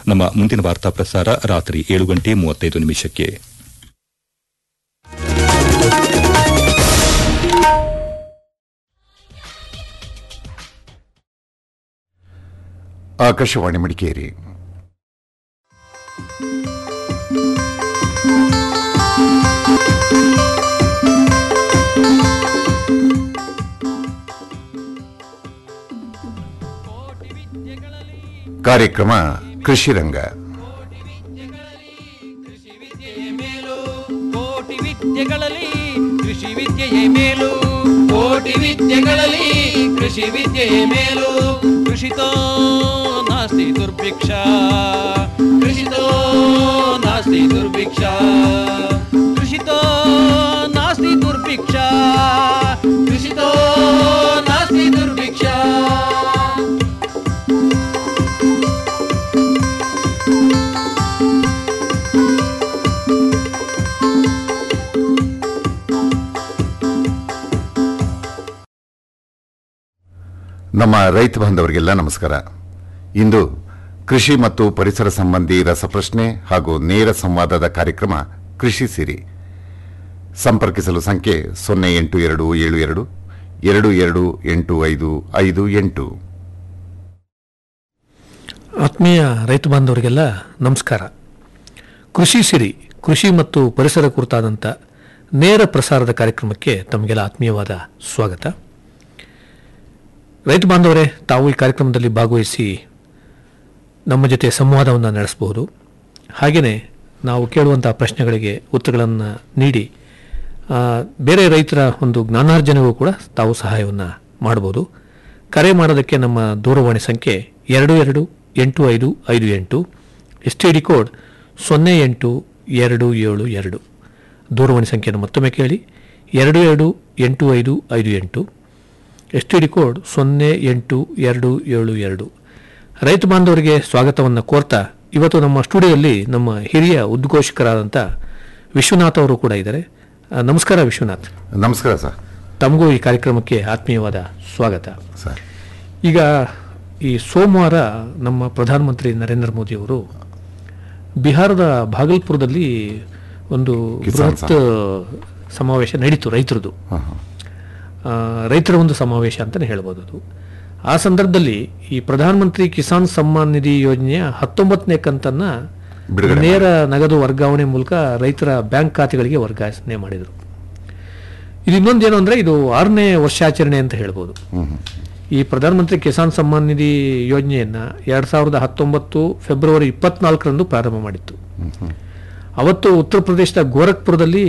ನಮ್ಮ ಮುಂದಿನ ವಾರ್ತಾ ಪ್ರಸಾರ ರಾತ್ರಿ ಏಳು ಗಂಟೆ ಮೂವತ್ತೈದು ನಿಮಿಷಕ್ಕೆ ಆಕಾಶವಾಣಿ ಮಡಿಕೇರಿ ಕಾರ್ಯಕ್ರಮ ಕೃಷಿ ರಂಗ ಕೋಟಿ ವಿದ್ಯೆಗಳಲ್ಲಿ ಕೃಷಿ ವಿದ್ಯೆಯೇ ಮೇಲು ಕೋಟಿ ವಿದ್ಯೆಗಳಲ್ಲಿ ಕೃಷಿ ವಿದ್ಯೆಯೇ ಮೇಲು ಕೃಷಿತೋ ನಾಸ್ತಿ ದುರ್ಭಿಕ್ಷ ಕೃಷಿತೋ ನಾಸ್ತಿ ದುರ್ಭಿಕ್ಷ ಕೃಷಿತೋ ನಾಸ್ತಿ ದುರ್ಭಿಕ್ಷ ಕೃಷಿತೋ ನಾಸ್ತಿ ದುರ್ಭಿಕ್ಷ ನಮ್ಮ ರೈತ ಬಾಂಧವರಿಗೆಲ್ಲ ನಮಸ್ಕಾರ ಇಂದು ಕೃಷಿ ಮತ್ತು ಪರಿಸರ ಸಂಬಂಧಿ ರಸಪ್ರಶ್ನೆ ಹಾಗೂ ನೇರ ಸಂವಾದದ ಕಾರ್ಯಕ್ರಮ ಕೃಷಿ ಸಿರಿ ಸಂಪರ್ಕಿಸಲು ಸಂಖ್ಯೆ ಸೊನ್ನೆ ಎಂಟು ಎರಡು ಏಳು ಎರಡು ಎರಡು ಎರಡು ಎಂಟು ಐದು ಐದು ಎಂಟು ಆತ್ಮೀಯ ರೈತ ಬಾಂಧವರಿಗೆಲ್ಲ ನಮಸ್ಕಾರ ಕೃಷಿ ಸಿರಿ ಕೃಷಿ ಮತ್ತು ಪರಿಸರ ಕುರಿತಾದಂಥ ನೇರ ಪ್ರಸಾರದ ಕಾರ್ಯಕ್ರಮಕ್ಕೆ ತಮಗೆಲ್ಲ ಆತ್ಮೀಯವಾದ ಸ್ವಾಗತ ರೈತ ಬಾಂಧವರೇ ತಾವು ಈ ಕಾರ್ಯಕ್ರಮದಲ್ಲಿ ಭಾಗವಹಿಸಿ ನಮ್ಮ ಜೊತೆ ಸಂವಾದವನ್ನು ನಡೆಸಬಹುದು ಹಾಗೆಯೇ ನಾವು ಕೇಳುವಂಥ ಪ್ರಶ್ನೆಗಳಿಗೆ ಉತ್ತರಗಳನ್ನು ನೀಡಿ ಆ, ಬೇರೆ ರೈತರ ಒಂದು ಜ್ಞಾನಾರ್ಜನೆಗೂ ಕೂಡ ತಾವು ಸಹಾಯವನ್ನು ಮಾಡಬಹುದು ಕರೆ ಮಾಡೋದಕ್ಕೆ ನಮ್ಮ ದೂರವಾಣಿ ಸಂಖ್ಯೆ ಎರಡು ಎರಡು ಎಂಟು ಐದು ಐದು ಎಂಟು ಎಸ್ ಟಿ ಡಿ ಕೋಡ್ ಸೊನ್ನೆ ಎಂಟು ಎರಡು ಏಳು ಎರಡು ದೂರವಾಣಿ ಸಂಖ್ಯೆಯನ್ನು ಮತ್ತೊಮ್ಮೆ ಕೇಳಿ ಎರಡು ಎರಡು ಎಂಟು ಐದು ಐದು ಎಂಟು ಎಸ್ ಟಿ ಡಿ ಕೋಡ್ ಸೊನ್ನೆ ಎಂಟು ಎರಡು ಏಳು ಎರಡು ರೈತ ಬಾಂಧವರಿಗೆ ಸ್ವಾಗತವನ್ನು ಕೋರ್ತಾ ಇವತ್ತು ನಮ್ಮ ಸ್ಟುಡಿಯೋದಲ್ಲಿ ನಮ್ಮ ಹಿರಿಯ ಉದ್ಘೋಷಕರಾದಂಥ ವಿಶ್ವನಾಥ್ ಅವರು ಕೂಡ ಇದ್ದಾರೆ ಆ, ನಮಸ್ಕಾರ ವಿಶ್ವನಾಥ್ ನಮಸ್ಕಾರ ಸರ್ ತಮಗೂ ಈ ಕಾರ್ಯಕ್ರಮಕ್ಕೆ ಆತ್ಮೀಯವಾದ ಸ್ವಾಗತ ಸರ್ ಈಗ ಈ ಸೋಮವಾರ ನಮ್ಮ ಪ್ರಧಾನಮಂತ್ರಿ ನರೇಂದ್ರ ಮೋದಿ ಅವರು ಬಿಹಾರದ ಭಾಗಲ್ಪುರದಲ್ಲಿ ಒಂದು ಕಿಸಾನ್ ಬೃಹತ್ ಸಮಾವೇಶ ನಡೀತು ರೈತರದು ಹಾಂ ಹಾಂ ಆ, ರೈತರ ಒಂದು ಸಮಾವೇಶ ಅಂತಲೇ ಹೇಳ್ಬೋದು ಅದು ಆ ಸಂದರ್ಭದಲ್ಲಿ ಈ ಪ್ರಧಾನಮಂತ್ರಿ ಕಿಸಾನ್ ಸಮ್ಮಾನ್ ನಿಧಿ ಯೋಜನೆಯ ಹತ್ತೊಂಬತ್ತನೇ ಕಂತನ್ನ ಬಿಡುಗಡೆ ನೇರ ನಗದು ವರ್ಗಾವಣೆ ಮೂಲಕ ರೈತರ ಬ್ಯಾಂಕ್ ಖಾತೆಗಳಿಗೆ ವರ್ಗಾವಣೆ ಮಾಡಿದರು ಇದು ಇನ್ನೊಂದೇನು ಅಂದರೆ ಇದು ಆರನೇ ವರ್ಷಾಚರಣೆ ಅಂತ ಹೇಳ್ಬೋದು ಈ ಪ್ರಧಾನಮಂತ್ರಿ ಕಿಸಾನ್ ಸಮ್ಮಾನ್ ನಿಧಿ ಯೋಜನೆಯನ್ನ ಎರಡ್ ಸಾವಿರದ ಹತ್ತೊಂಬತ್ತು ಫೆಬ್ರವರಿ ಇಪ್ಪತ್ನಾಲ್ಕರಂದು ಪ್ರಾರಂಭ ಮಾಡಿತ್ತು ಅವತ್ತು ಉತ್ತರ ಪ್ರದೇಶದ ಗೋರಖ್ಪುರದಲ್ಲಿ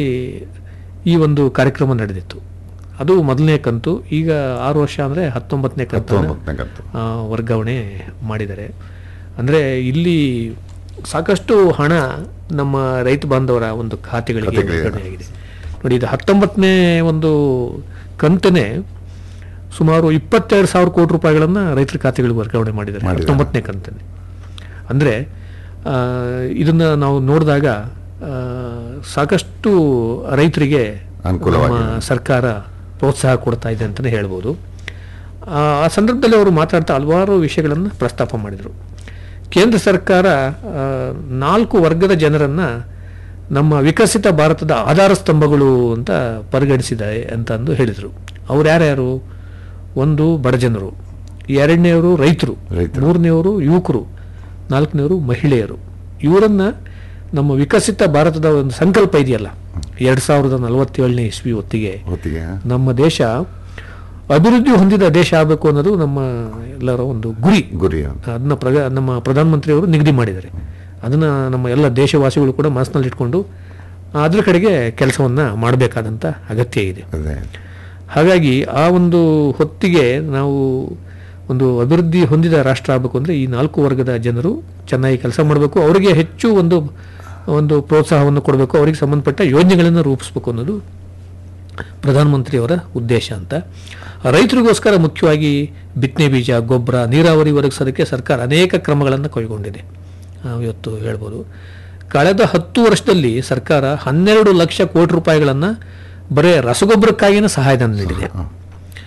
ಈ ಒಂದು ಕಾರ್ಯಕ್ರಮ ನಡೆದಿತ್ತು ಅದು ಮೊದಲನೇ ಕಂತು ಈಗ ಆರು ವರ್ಷ ಅಂದರೆ ಹತ್ತೊಂಬತ್ತನೇ ಕಂತು ಹತ್ತೊಂಬತ್ತನೇ ಕಂತು. ವರ್ಗಾವಣೆ ಮಾಡಿದ್ದಾರೆ ಅಂದರೆ ಇಲ್ಲಿ ಸಾಕಷ್ಟು ಹಣ ನಮ್ಮ ರೈತ ಬಾಂಧವರ ಒಂದು ಖಾತೆಗಳಿಗೆ ಖಾತೆಗಳಿಗೆ. ವರ್ಗಾವಣೆಯಾಗಿದೆ ನೋಡಿ ಇದು ಹತ್ತೊಂಬತ್ತನೇ ಒಂದು ಕಂತನೇ ಸುಮಾರು ಇಪ್ಪತ್ತೆರಡು ಸಾವಿರ ಕೋಟಿ ರೂಪಾಯಿಗಳನ್ನು ರೈತರ ಖಾತೆಗಳಿಗೆ ವರ್ಗಾವಣೆ ಮಾಡಿದ್ದಾರೆ ಮಾಡಿದ್ದಾರೆ. ಹತ್ತೊಂಬತ್ತನೇ ಕಂತನೇ ಅಂದರೆ ಇದನ್ನು ನಾವು ನೋಡಿದಾಗ ಆ, ಸಾಕಷ್ಟು ರೈತರಿಗೆ ಅನುಕೂಲವಾಗಿದೆ. ನಮ್ಮ ಸರ್ಕಾರ ಪ್ರೋತ್ಸಾಹ ಕೊಡ್ತಾ ಇದೆ ಅಂತಲೇ ಹೇಳ್ಬೋದು ಆ ಆ ಸಂದರ್ಭದಲ್ಲಿ ಅವರು ಮಾತಾಡ್ತಾ ಹಲವಾರು ವಿಷಯಗಳನ್ನು ಪ್ರಸ್ತಾಪ ಮಾಡಿದರು ಕೇಂದ್ರ ಸರ್ಕಾರ ಆ, ನಾಲ್ಕು ವರ್ಗದ ಜನರನ್ನು ನಮ್ಮ ವಿಕಸಿತ ಭಾರತದ ಆಧಾರ ಸ್ತಂಭಗಳು ಅಂತ ಪರಿಗಣಿಸಿದೆ ಅಂತಂದು ಹೇಳಿದರು ಅವ್ರು ಯಾರ್ಯಾರು ಒಂದು ಬಡಜನರು ಎರಡನೇವರು ರೈತರು ರೈತರು. ಮೂರನೇವರು ಯುವಕರು ನಾಲ್ಕನೇವರು ಮಹಿಳೆಯರು ಇವರನ್ನ ನಮ್ಮ ವಿಕಸಿತ ಭಾರತದ ಒಂದು ಸಂಕಲ್ಪ ಇದೆಯಲ್ಲ ಎರಡ್ ಸಾವಿರದ ನಲವತ್ತೇಳನೇ ಇಸ್ವಿ ಹೊತ್ತಿಗೆ ಹೊತ್ತಿಗೆ ನಮ್ಮ ದೇಶ ಅಭಿವೃದ್ಧಿ ಹೊಂದಿದ ದೇಶ ಆಗಬೇಕು ಅನ್ನೋದು ನಮ್ಮ ಎಲ್ಲರ ಒಂದು ಗುರಿ ಗುರಿ ಅಂತ ಅದನ್ನ ಪ್ರಗ ನಮ್ಮ ಪ್ರಧಾನಮಂತ್ರಿಯವರು ನಿಗದಿ ಮಾಡಿದ್ದಾರೆ ಅದನ್ನ ನಮ್ಮ ಎಲ್ಲ ದೇಶವಾಸಿಗಳು ಕೂಡ ಮನಸ್ಸಿನಲ್ಲಿ ಇಟ್ಕೊಂಡು ಅದ್ರ ಕಡೆಗೆ ಕೆಲಸವನ್ನ ಮಾಡಬೇಕಾದಂತ ಅಗತ್ಯ ಇದೆ ಅದೇ ಹಾಗಾಗಿ ಆ ಒಂದು ಹೊತ್ತಿಗೆ ನಾವು ಒಂದು ಅಭಿವೃದ್ಧಿ ಹೊಂದಿದ ರಾಷ್ಟ್ರ ಆಗಬೇಕು ಅಂದರೆ ಈ ನಾಲ್ಕು ವರ್ಗದ ಜನರು ಚೆನ್ನಾಗಿ ಕೆಲಸ ಮಾಡಬೇಕು ಅವರಿಗೆ ಹೆಚ್ಚು ಒಂದು ಒಂದು ಪ್ರೋತ್ಸಾಹವನ್ನು ಕೊಡಬೇಕು ಅವರಿಗೆ ಸಂಬಂಧಪಟ್ಟ ಯೋಜನೆಗಳನ್ನು ರೂಪಿಸಬೇಕು ಅನ್ನೋದು ಪ್ರಧಾನಮಂತ್ರಿಯವರ ಉದ್ದೇಶ ಅಂತ ರೈತರಿಗೋಸ್ಕರ ಮುಖ್ಯವಾಗಿ ಬಿತ್ತನೆ ಬೀಜ ಗೊಬ್ಬರ ನೀರಾವರಿ ಒದಗಿಸೋದಕ್ಕೆ ಸರ್ಕಾರ ಅನೇಕ ಕ್ರಮಗಳನ್ನು ಕೈಗೊಂಡಿದೆ ನಾವು ಇವತ್ತು ಹೇಳ್ಬೋದು ಕಳೆದ ಹತ್ತು ವರ್ಷದಲ್ಲಿ ಸರ್ಕಾರ ಹನ್ನೆರಡು ಲಕ್ಷ ಕೋಟಿ ರೂಪಾಯಿಗಳನ್ನು ಬರೀ ರಸಗೊಬ್ಬರಕ್ಕಾಗಿಯೇ ಸಹಾಯಧನ ನೀಡಿದೆ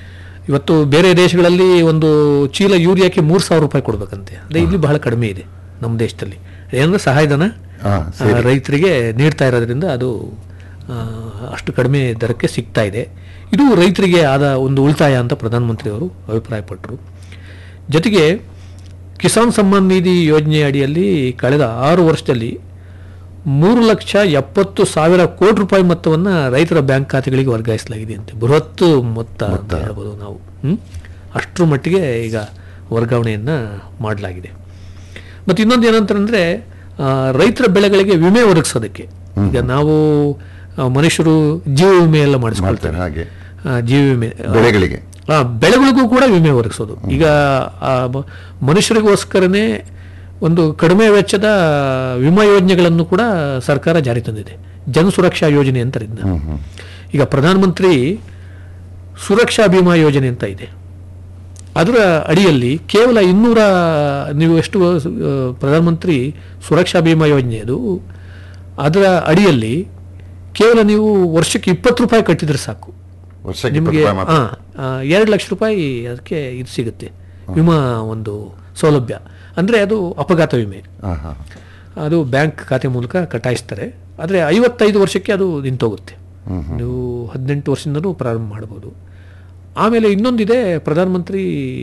ಇವತ್ತು ಬೇರೆ ದೇಶಗಳಲ್ಲಿ ಒಂದು ಚೀಲ ಯೂರಿಯಾಕ್ಕೆ ಮೂರು ಸಾವಿರ ರೂಪಾಯಿ ಕೊಡಬೇಕಂತೆ ಅದೇ ಇಲ್ಲಿ ಬಹಳ ಕಡಿಮೆ ಇದೆ ನಮ್ಮ ದೇಶದಲ್ಲಿ ಏನಂದ್ರೆ ಸಹಾಯಧನ ಹಾ, ಆ, ರೈತರಿಗೆ ನೀಡ್ತಾ ಇರೋದ್ರಿಂದ ಅದು ಆ, ಅಷ್ಟು ಕಡಿಮೆ ದರಕ್ಕೆ ಸಿಗ್ತಾ ಇದೆ ಇದು ರೈತರಿಗೆ ಆದ ಒಂದು ಉಳಿತಾಯ ಅಂತ ಪ್ರಧಾನಮಂತ್ರಿಯವರು ಅಭಿಪ್ರಾಯಪಟ್ಟರು ಜೊತೆಗೆ ಕಿಸಾನ್ ಸಮ್ಮಾನ್ ನಿಧಿ ಯೋಜನೆ ಅಡಿಯಲ್ಲಿ ಕಳೆದ ಆರು ವರ್ಷದಲ್ಲಿ ಮೂರು ಲಕ್ಷ ಎಪ್ಪತ್ತು ಸಾವಿರ ಕೋಟಿ ರೂಪಾಯಿ ಮೊತ್ತವನ್ನು ರೈತರ ಬ್ಯಾಂಕ್ ಖಾತೆಗಳಿಗೆ ವರ್ಗಾಯಿಸಲಾಗಿದೆ ಅಂತೆ ಬೃಹತ್ ಮೊತ್ತ ಅಂತ ಹೇಳ್ಬೋದು ನಾವು ಹ್ಮ್? ಅಷ್ಟರ ಮಟ್ಟಿಗೆ ಈಗ ವರ್ಗಾವಣೆಯನ್ನು ಮಾಡಲಾಗಿದೆ ಮತ್ತು ಇನ್ನೊಂದು ಏನಂತಂದರೆ ರೈತರ ಬೆಳೆಗಳಿಗೆ ವಿಮೆ ಒದಗಿಸೋದಕ್ಕೆ ಈಗ ನಾವು ಆ, ಮನುಷ್ಯರು ಜೀವ ವಿಮೆ ಎಲ್ಲ ಮಾಡಿಸ್ಕೊಳ್ತಾರೆ ಮಾಡ್ತಾರೆ ಹಾಗೆ ಆ, ಜೀವ ವಿಮೆ ಬೆಳೆಗಳಿಗೆ ಆ, ಬೆಳೆಗಳಿಗೂ ಕೂಡ ವಿಮೆ ಒದಗಿಸೋದು ಈಗ ಆ ಮ- ಮನುಷ್ಯರಿಗೋಸ್ಕರನೇ ಒಂದು ಕಡಿಮೆ ವೆಚ್ಚದ ವಿಮಾ ಯೋಜನೆಗಳನ್ನು ಕೂಡ ಸರ್ಕಾರ ಜಾರಿ ತಂದಿದೆ ಜನ ಸುರಕ್ಷಾ ಯೋಜನೆ ಅಂತ ಇದನ್ನ ಈಗ ಪ್ರಧಾನಮಂತ್ರಿ ಸುರಕ್ಷಾ ಬಿಮಾ ಯೋಜನೆ ಅಂತ ಇದೆ ಅದರ ಅಡಿಯಲ್ಲಿ ಕೇವಲ ಇನ್ನೂರ ನೀವು ಎಷ್ಟು ಆ, ಪ್ರಧಾನಮಂತ್ರಿ ಸುರಕ್ಷಾ ಬಿಮಾ ಯೋಜನೆ ಅದು ಅದರ ಅಡಿಯಲ್ಲಿ ಕೇವಲ ನೀವು ವರ್ಷಕ್ಕೆ ಇಪ್ಪತ್ತು ರೂಪಾಯಿ ಕಟ್ಟಿದ್ರೆ ಸಾಕು ವರ್ಷಕ್ಕೆ ನಿಮಗೆ ಇಪ್ಪತ್ತು ರೂಪಾಯಿ ಮಾತ್ರ. ಎರಡು ಲಕ್ಷ ರೂಪಾಯಿ ಅದಕ್ಕೆ ಇದು ಸಿಗುತ್ತೆ ವಿಮಾ ಒಂದು ಸೌಲಭ್ಯ ಅಂದರೆ ಅದು ಅಪಘಾತ ವಿಮೆ ಹಾ, ಹಾ. ಅದು ಬ್ಯಾಂಕ್ ಖಾತೆ ಮೂಲಕ ಕಟ್ಟಾಯಿಸ್ತಾರೆ ಆದರೆ ಐವತ್ತೈದು ವರ್ಷಕ್ಕೆ ಅದು ನಿಂತೋಗುತ್ತೆ ನೀವು ಹದಿನೆಂಟು ವರ್ಷದಿಂದಲೂ ಪ್ರಾರಂಭ ಮಾಡ್ಬೋದು ಆಮೇಲೆ ಇನ್ನೊಂದಿದೆ ಪ್ರಧಾನಮಂತ್ರಿ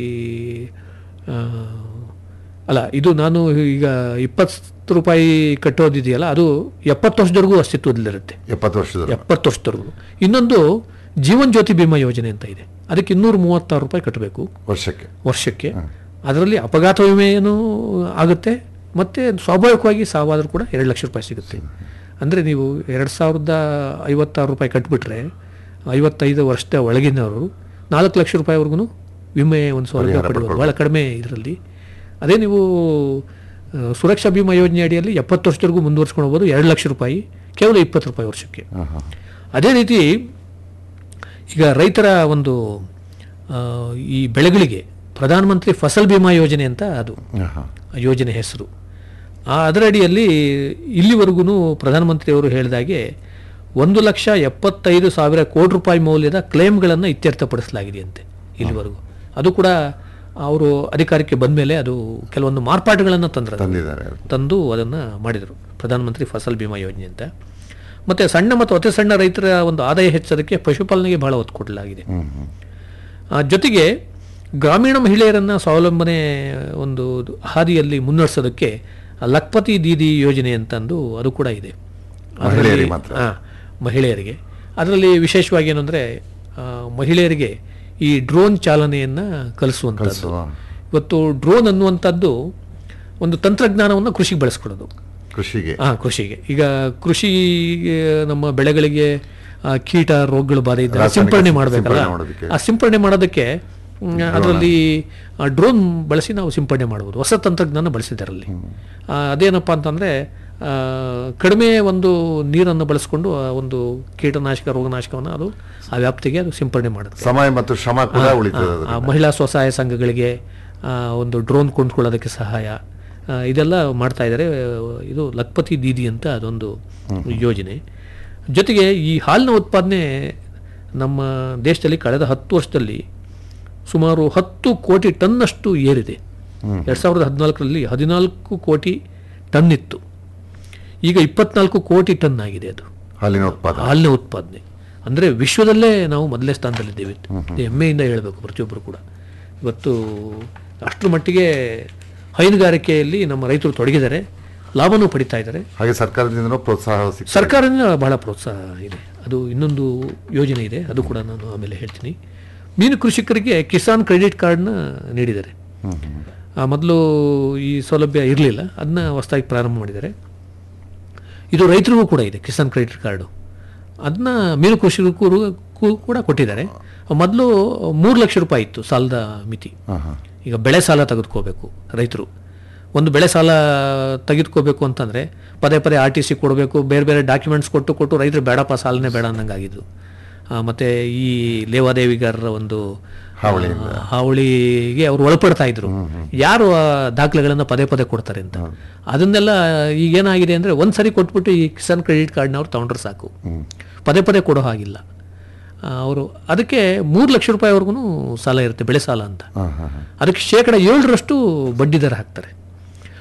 ಆ, ಅಲ್ಲ ಇದು ನಾನು ಈಗ ಇಪ್ಪತ್ತು ರೂಪಾಯಿ ಕಟ್ಟೋದಿದೆಯಲ್ಲ ಅದು ಎಪ್ಪತ್ತು ವರ್ಷದವರೆಗೂ ಅಸ್ತಿತ್ವದಲ್ಲಿರುತ್ತೆ ಎಪ್ಪತ್ತು ವರ್ಷದ ಎಪ್ಪತ್ತು ವರ್ಷದವರೆಗೂ ಇನ್ನೊಂದು ಜೀವನ್ ಜ್ಯೋತಿ ಬಿಮಾ ಯೋಜನೆ ಅಂತ ಇದೆ ಅದಕ್ಕೆ ಇನ್ನೂರ ಮೂವತ್ತಾರು ರೂಪಾಯಿ ಕಟ್ಟಬೇಕು ವರ್ಷಕ್ಕೆ ವರ್ಷಕ್ಕೆ ಅದರಲ್ಲಿ ಅಪಘಾತ ವಿಮೆಯೂ ಆಗುತ್ತೆ ಮತ್ತು ಸ್ವಾಭಾವಿಕವಾಗಿ ಸಾವಾದರೂ ಕೂಡ ಎರಡು ಲಕ್ಷ ರೂಪಾಯಿ ಸಿಗುತ್ತೆ ಅಂದರೆ ನೀವು ಎರಡು ಸಾವಿರದ ಐವತ್ತಾರು ರೂಪಾಯಿ ಕಟ್ಬಿಟ್ರೆ ಐವತ್ತೈದು ವರ್ಷದ ಒಳಗಿನವರು ನಾಲ್ಕು ಲಕ್ಷ ರೂಪಾಯಿವರೆಗೂ ವಿಮೆ ಒಂದು ಸೌಲಭ್ಯ ಪಡೆಯಬಹುದು ಭಾಳ ಕಡಿಮೆ ಇದರಲ್ಲಿ ಅದೇ ನೀವು ಆ, ಸುರಕ್ಷಾ ಬಿಮಾ ಯೋಜನೆ ಅಡಿಯಲ್ಲಿ ಎಪ್ಪತ್ತು ವರ್ಷದವರೆಗೂ ಮುಂದುವರ್ಸ್ಕೊಂಡು ಹೋಗ್ಬೋದು ಎರಡು ಲಕ್ಷ ರೂಪಾಯಿ ಕೇವಲ ಇಪ್ಪತ್ತು ರೂಪಾಯಿ ವರ್ಷಕ್ಕೆ ಹಾ, ಹಾ. ಅದೇ ರೀತಿ ಈಗ ರೈತರ ಒಂದು ಆ, ಈ ಬೆಳೆಗಳಿಗೆ ಪ್ರಧಾನಮಂತ್ರಿ ಫಸಲ್ ಬಿಮಾ ಯೋಜನೆ ಅಂತ ಅದು ಹಾ, ಹಾ. ಆ ಯೋಜನೆ ಹೆಸರು ಆ ಅದರ ಅಡಿಯಲ್ಲಿ ಇಲ್ಲಿವರೆಗೂ ಪ್ರಧಾನಮಂತ್ರಿಯವರು ಹೇಳಿದಾಗೆ ಒಂದು ಲಕ್ಷ ಎಪ್ಪತ್ತೈದು ಸಾವಿರ ಕೋಟಿ ರೂಪಾಯಿ ಮೌಲ್ಯದ ಕ್ಲೇಮ್ಗಳನ್ನು ಇತ್ಯರ್ಥಪಡಿಸಲಾಗಿದೆಯಂತೆ ಇಲ್ಲಿವರೆಗೂ ಅದು ಕೂಡ ಅವರು ಅಧಿಕಾರಕ್ಕೆ ಬಂದ ಮೇಲೆ ಅದು ಕೆಲವೊಂದು ಮಾರ್ಪಾಟುಗಳನ್ನು ತಂದ್ರು ತಂದಿದ್ದಾರೆ ತಂದು ಅದನ್ನು ಮಾಡಿದರು ಪ್ರಧಾನಮಂತ್ರಿ ಫಸಲ್ ಬಿಮಾ ಯೋಜನೆ ಅಂತ ಮತ್ತು ಸಣ್ಣ ಮತ್ತು ಅತಿ ಸಣ್ಣ ರೈತರ ಒಂದು ಆದಾಯ ಹೆಚ್ಚೋದಕ್ಕೆ ಪಶುಪಾಲನೆಗೆ ಬಹಳ ಒತ್ತು ಕೊಡಲಾಗಿದೆ ಹ್ಮ್ ಹ್ಮ್. ಆ, ಜೊತೆಗೆ ಗ್ರಾಮೀಣ ಮಹಿಳೆಯರನ್ನು ಸ್ವಾವಲಂಬನೆ ಒಂದು ಹಾದಿಯಲ್ಲಿ ಮುನ್ನಡೆಸೋದಕ್ಕೆ ಲಕ್ಪತಿ ದೀದಿ ಯೋಜನೆ ಅಂತಂದು ಅದು ಕೂಡ ಇದೆ ಅದರಲ್ಲಿ- ಮಹಿಳೆಯರಿಗೆ ಮಾತ್ರ? ಆ, ಮಹಿಳೆಯರಿಗೆ ಅದರಲ್ಲಿ ವಿಶೇಷವಾಗಿ ಏನಂದರೆ ಮಹಿಳೆಯರಿಗೆ ಈ ಡ್ರೋನ್ ಚಾಲನೆಯನ್ನು ಕಲಿಸುವಂಥದ್ದು ಕಲಿಸುವ ಇವತ್ತು ಡ್ರೋನ್ ಅನ್ನುವಂಥದ್ದು ಒಂದು ತಂತ್ರಜ್ಞಾನವನ್ನು ಕೃಷಿಗೆ ಬಳಸ್ಕೊಡೋದು ಕೃಷಿಗೆ ಆ ಕೃಷಿಗೆ ಈಗ ಕೃಷಿ ನಮ್ಮ ಬೆಳೆಗಳಿಗೆ ಆ, ಕೀಟ ರೋಗಗಳು ಬಾಧೆ ಇದ್ದರೆ ರಾಸಾಯನಿಕ ಸಿಂಪರಣೆ ಸಿಂಪರಣೆ ಮಾಡಬೇಕಲ್ಲ ಮಾಡೋದಕ್ಕೆ. ಆ ಸಿಂಪರಣೆ ಮಾಡೋದಕ್ಕೆ ಅದರಲ್ಲಿ ಡ್ರೋನ್ ಬಳಸಿ ನಾವು ಸಿಂಪರಣೆ ಮಾಡ್ಬೋದು ಹೊಸ ತಂತ್ರಜ್ಞಾನ ಬಳಸಿದ್ದಾರಲ್ಲಿ ಆ, ಅದೇನಪ್ಪ ಅಂತಂದರೆ ಕಡಿಮೆ ಒಂದು ನೀರನ್ನು ಬಳಸ್ಕೊಂಡು ಆ ಒಂದು ಕೀಟನಾಶಕ ರೋಗನಾಶಕವನ್ನು ಅದು ಆ ವ್ಯಾಪ್ತಿಗೆ ಅದು ಸಿಂಪರಣೆ ಮಾಡುತ್ತೆ ಸಮಯ ಮತ್ತು ಶ್ರಮ ಕೂಡ ಉಳಿತದೆ ಆ, ಅದರಿಂದ. ಮಹಿಳಾ ಸ್ವಸಹಾಯ ಸಂಘಗಳಿಗೆ ಆ, ಒಂದು ಡ್ರೋನ್ ಕೊಂಡ್ಕೊಳ್ಳೋದಕ್ಕೆ ಸಹಾಯ ಆ, ಇದೆಲ್ಲ ಮಾಡ್ತಾ ಇದ್ದಾರೆ ಇದು ಲಕ್ಪತಿ ದೀದಿ ಅಂತ ಅದೊಂದು ಯೋಜನೆ ಜೊತೆಗೆ ಈ ಹಾಲಿನ ಉತ್ಪಾದನೆ ನಮ್ಮ ದೇಶದಲ್ಲಿ ಕಳೆದ ಹತ್ತು ವರ್ಷದಲ್ಲಿ ಸುಮಾರು ಹತ್ತು ಕೋಟಿ ಟನ್ನಷ್ಟು ಏರಿದೆ ಎರಡು ಸಾವಿರದ ಹದಿನಾಲ್ಕರಲ್ಲಿ ಹದಿನಾಲ್ಕು ಕೋಟಿ ಟನ್ ಇತ್ತು ಈಗ ಇಪ್ಪತ್ನಾಲ್ಕು ಕೋಟಿ ಟನ್ ಆಗಿದೆ ಅದು ಹಾಲಿನ ಉತ್ಪಾದನೆ ಹಾಲಿನ ಉತ್ಪಾದನೆ ಅಂದರೆ ವಿಶ್ವದಲ್ಲೇ ನಾವು ಮೊದಲನೇ ಸ್ಥಾನದಲ್ಲಿದ್ದೇವೆ ಇದು ಹೆಮ್ಮೆಯಿಂದ ಹೇಳಬೇಕು ಪ್ರತಿಯೊಬ್ಬರು ಕೂಡ ಇವತ್ತು ಅಷ್ಟರ ಮಟ್ಟಿಗೆ ಹೈನುಗಾರಿಕೆಯಲ್ಲಿ ನಮ್ಮ ರೈತರು ತೊಡಗಿದ್ದಾರೆ ಲಾಭನೂ ಪಡಿತಾ ಇದ್ದಾರೆ ಹಾಗೆ ಸರ್ಕಾರದಿಂದ ಪ್ರೋತ್ಸಾಹ ಸಿಗ್ತದೆ ಸರ್ಕಾರದಿಂದ ಬಹಳ ಪ್ರೋತ್ಸಾಹ ಇದೆ ಅದು ಇನ್ನೊಂದು ಯೋಜನೆ ಇದೆ ಅದು ಕೂಡ ನಾನು ಆಮೇಲೆ ಹೇಳ್ತೀನಿ ಮೀನು ಕೃಷಿಕರಿಗೆ ಕಿಸಾನ್ ಕ್ರೆಡಿಟ್ ಕಾರ್ಡ್ನ ನೀಡಿದ್ದಾರೆ ಆ, ಮೊದಲು ಈ ಸೌಲಭ್ಯ ಇರಲಿಲ್ಲ ಅದನ್ನ ಹೊಸದಾಗಿ ಪ್ರಾರಂಭ ಮಾಡಿದ್ದಾರೆ ಇದು ರೈತರಿಗೂ ಕೂಡ ಇದೆ ಕಿಸಾನ್ ಕ್ರೆಡಿಟ್ ಕಾರ್ಡು ಅದನ್ನ ಮೀನು ಕೃಷಿಕರು ಕೂಡ ಕೊಟ್ಟಿದ್ದಾರೆ ಮೊದಲು ಮೂರು ಲಕ್ಷ ರೂಪಾಯಿ ಇತ್ತು ಸಾಲದ ಮಿತಿ ಹಾ, ಹಾ. ಈಗ ಬೆಳೆ ಸಾಲ ತೆಗೆದುಕೋಬೇಕು ರೈತರು ಒಂದು ಬೆಳೆ ಸಾಲ ತೆಗೆದುಕೋಬೇಕು ಅಂತಂದರೆ ಪದೇ ಪದೇ ಆರ್ ಟಿ ಸಿ ಕೊಡಬೇಕು ಬೇರೆ ಬೇರೆ ಡಾಕ್ಯುಮೆಂಟ್ಸ್ ಕೊಟ್ಟು ಕೊಟ್ಟು ರೈತರು ಬೇಡಪ್ಪ ಸಾಲನೇ ಬೇಡ ಅನ್ನಂಗಾಗಿದ್ದು ಆ, ಮತ್ತೆ ಈ ಲೇವಾದೇವಿಗಾರರ ಒಂದು ಹಾವಳಿಯಿಂದ. ಆ, ಹಾವಳಿಗೆ ಅವರು ಒಳಪಡ್ತಾ ಇದ್ರು ಯಾರು ಆ ದಾಖಲೆಗಳನ್ನು ಪದೇ ಪದೇ ಕೊಡ್ತಾರೆ ಅಂತ ಅದನ್ನೆಲ್ಲ ಈಗ ಏನಾಗಿದೆ ಅಂದರೆ ಒಂದು ಸರಿ ಕೊಟ್ಬಿಟ್ಟು ಈ ಕಿಸಾನ್ ಕ್ರೆಡಿಟ್ ಕಾರ್ಡ್ನ ಅವ್ರು ತಗೊಂಡ್ರೆ ಸಾಕು ಪದೇ ಪದೇ ಕೊಡೋ ಹಾಗಿಲ್ಲ ಅವರು ಅದಕ್ಕೆ ಮೂರು ಲಕ್ಷ ರೂಪಾಯಿವರೆಗೂ ಸಾಲ ಇರುತ್ತೆ ಬೆಳೆ ಸಾಲ ಅಂತ ಹಾ, ಹಾ, ಹಾ. ಅದಕ್ಕೆ ಶೇಕಡ ಏಳರಷ್ಟು ಬಡ್ಡಿ ದರ ಹಾಕ್ತಾರೆ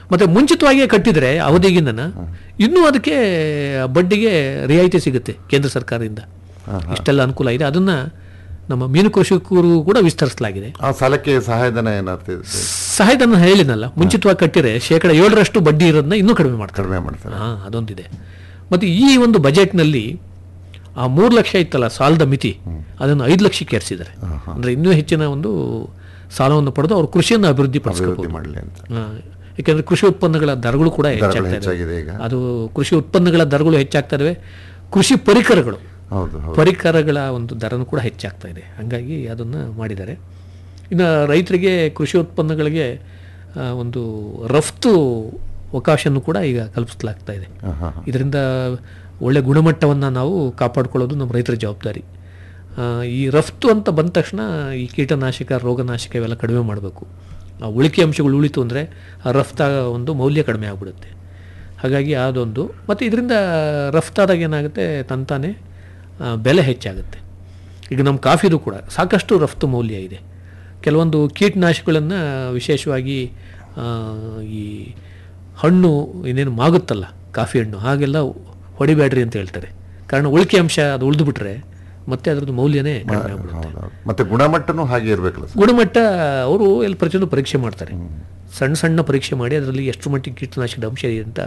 ಮತ್ತೆ ಮುಂಚಿತವಾಗಿಯೇ ಕಟ್ಟಿದ್ರೆ ಅವಧಿಗಿಂದನ ಇನ್ನೂ ಅದಕ್ಕೆ ಬಡ್ಡಿಗೆ ರಿಯಾಯಿತಿ ಸಿಗುತ್ತೆ ಕೇಂದ್ರ ಸರ್ಕಾರದಿಂದ ಇಷ್ಟೆಲ್ಲ ಅನುಕೂಲ ಇದೆ ಅದನ್ನ ನಮ್ಮ ಮೀನು ಕೃಷಿಕರು ಕೂಡ ವಿಸ್ತರಿಸಲಾಗಿದೆ ಆ ಸಾಲಕ್ಕೆ ಸಹಾಯಧನ ಏನಾಗ್ತದೆ ಸಹಾಯಧನ ಹೇಳಿನಲ್ಲ ಮುಂಚಿತವಾಗಿ ಕಟ್ಟಿದ್ರೆ ಶೇಕಡ ಏಳರಷ್ಟು ಬಡ್ಡಿ ಇರೋದನ್ನ ಇನ್ನೂ ಕಡಿಮೆ ಮಾಡ್ತಾರೆ ಕಡಿಮೆ ಮಾಡ್ತಾರೆ ಹಾ ಅದೊಂದಿದೆ ಮತ್ತು ಈ ಒಂದು ಬಜೆಟ್ನಲ್ಲಿ ಆ ಮೂರು ಲಕ್ಷ ಇತ್ತಲ್ಲ ಸಾಲದ ಮಿತಿ ಅದನ್ನು ಐದು ಲಕ್ಷಕ್ಕೆ ಏರಿಸಿದ್ದಾರೆ ಅಂದ್ರೆ ಇನ್ನೂ ಹೆಚ್ಚಿನ ಒಂದು ಸಾಲವನ್ನು ಪಡೆದು ಅವರು ಕೃಷಿಯನ್ನು ಅಭಿವೃದ್ಧಿ ಅಭಿವೃದ್ಧಿ ಪಡಿಸಬಹುದು ಮಾಡಲಿ ಅಂತ ಯಾಕೆಂದ್ರೆ ಕೃಷಿ ಉತ್ಪನ್ನಗಳ ದರಗಳು ಕೂಡ ಹೆಚ್ಚಾಗ್ತಾ ಹೆಚ್ಚಾಗಿದೆ ಇದೆ ಈಗ. ಅದು ಕೃಷಿ ಉತ್ಪನ್ನಗಳ ದರಗಳು ಹೆಚ್ಚಾಗ್ತಾ ಇದಾವೆ ಕೃಷಿ ಪರಿಕರಗಳು ಹೌದು ಹೌದು ಪರಿಕರಗಳ ಒಂದು ದರನೂ ಕೂಡ ಹೆಚ್ಚಾಗ್ತಾ ಇದೆ ಹಾಗಾಗಿ ಅದನ್ನು ಮಾಡಿದ್ದಾರೆ ಇನ್ನು ರೈತರಿಗೆ ಕೃಷಿ ಉತ್ಪನ್ನಗಳಿಗೆ ಆ, ಒಂದು ರಫ್ತು ಅವಕಾಶನೂ ಕೂಡ ಈಗ ಕಲ್ಪಿಸಲಾಗ್ತಾ ಇದೆ ಹಾ, ಹಾ, ಇದರಿಂದ ಒಳ್ಳೆ ಗುಣಮಟ್ಟವನ್ನು ನಾವು ಕಾಪಾಡಿಕೊಳ್ಳೋದು ನಮ್ಮ ರೈತರ ಜವಾಬ್ದಾರಿ ಆ, ಈ ರಫ್ತು ಅಂತ ಬಂದ ತಕ್ಷಣ ಈ ಕೀಟನಾಶಕ ರೋಗನಾಶಕ ಇವೆಲ್ಲ ಕಡಿಮೆ ಮಾಡಬೇಕು ಆ ಉಳಿಕೆ ಅಂಶಗಳು ಉಳಿತು ಅಂದರೆ ಆ ರಫ್ತಾಗ ಒಂದು ಮೌಲ್ಯ ಕಡಿಮೆ ಆಗಿಬಿಡುತ್ತೆ ಹಾಗಾಗಿ ಅದೊಂದು ಮತ್ತು ಇದರಿಂದ ರಫ್ತಾದಾಗ ಏನಾಗುತ್ತೆ ತಂತಾನೆ ಆ, ಬೆಲೆ ಹೆಚ್ಚಾಗುತ್ತೆ ಈಗ ನಮ್ಮ ಕಾಫಿದು ಕೂಡ ಸಾಕಷ್ಟು ರಫ್ತು ಮೌಲ್ಯ ಇದೆ ಕೆಲವೊಂದು ಕೀಟನಾಶಕಗಳನ್ನು ವಿಶೇಷವಾಗಿ ಆ, ಈ ಹಣ್ಣು ಇನ್ನೇನು ಮಾಗುತ್ತಲ್ಲ ಕಾಫಿ ಹಣ್ಣು ಹಾಗೆಲ್ಲ ಹೊಡಿಬೇಡ್ರಿ ಅಂತ ಹೇಳ್ತಾರೆ ಕಾರಣ ಉಳಿಕೆ ಅಂಶ ಅದು ಉಳಿದು ಬಿಟ್ರೆ ಮತ್ತೆ ಅದರದ್ದು ಮೌಲ್ಯನೇ ಕಡಿಮೆ ಆಗ್ಬಿಡುತ್ತೆ ಹೌದು ಹೌದು. ಮತ್ತೆ ಗುಣಮಟ್ಟನೂ ಹಾಗೆ ಇರಬೇಕಲ್ಲ ಸರ್ ಗುಣಮಟ್ಟ ಅವರು ಎಲ್ಲ ಪ್ರತಿಯೊಂದು ಪರೀಕ್ಷೆ ಮಾಡ್ತಾರೆ ಸಣ್ಣ ಸಣ್ಣ ಪರೀಕ್ಷೆ ಮಾಡಿ ಅದರಲ್ಲಿ ಎಷ್ಟು ಮಟ್ಟಿಗೆ ಕೀಟನಾಶಕದ ಅಂಶ ಇದೆ ಅಂತ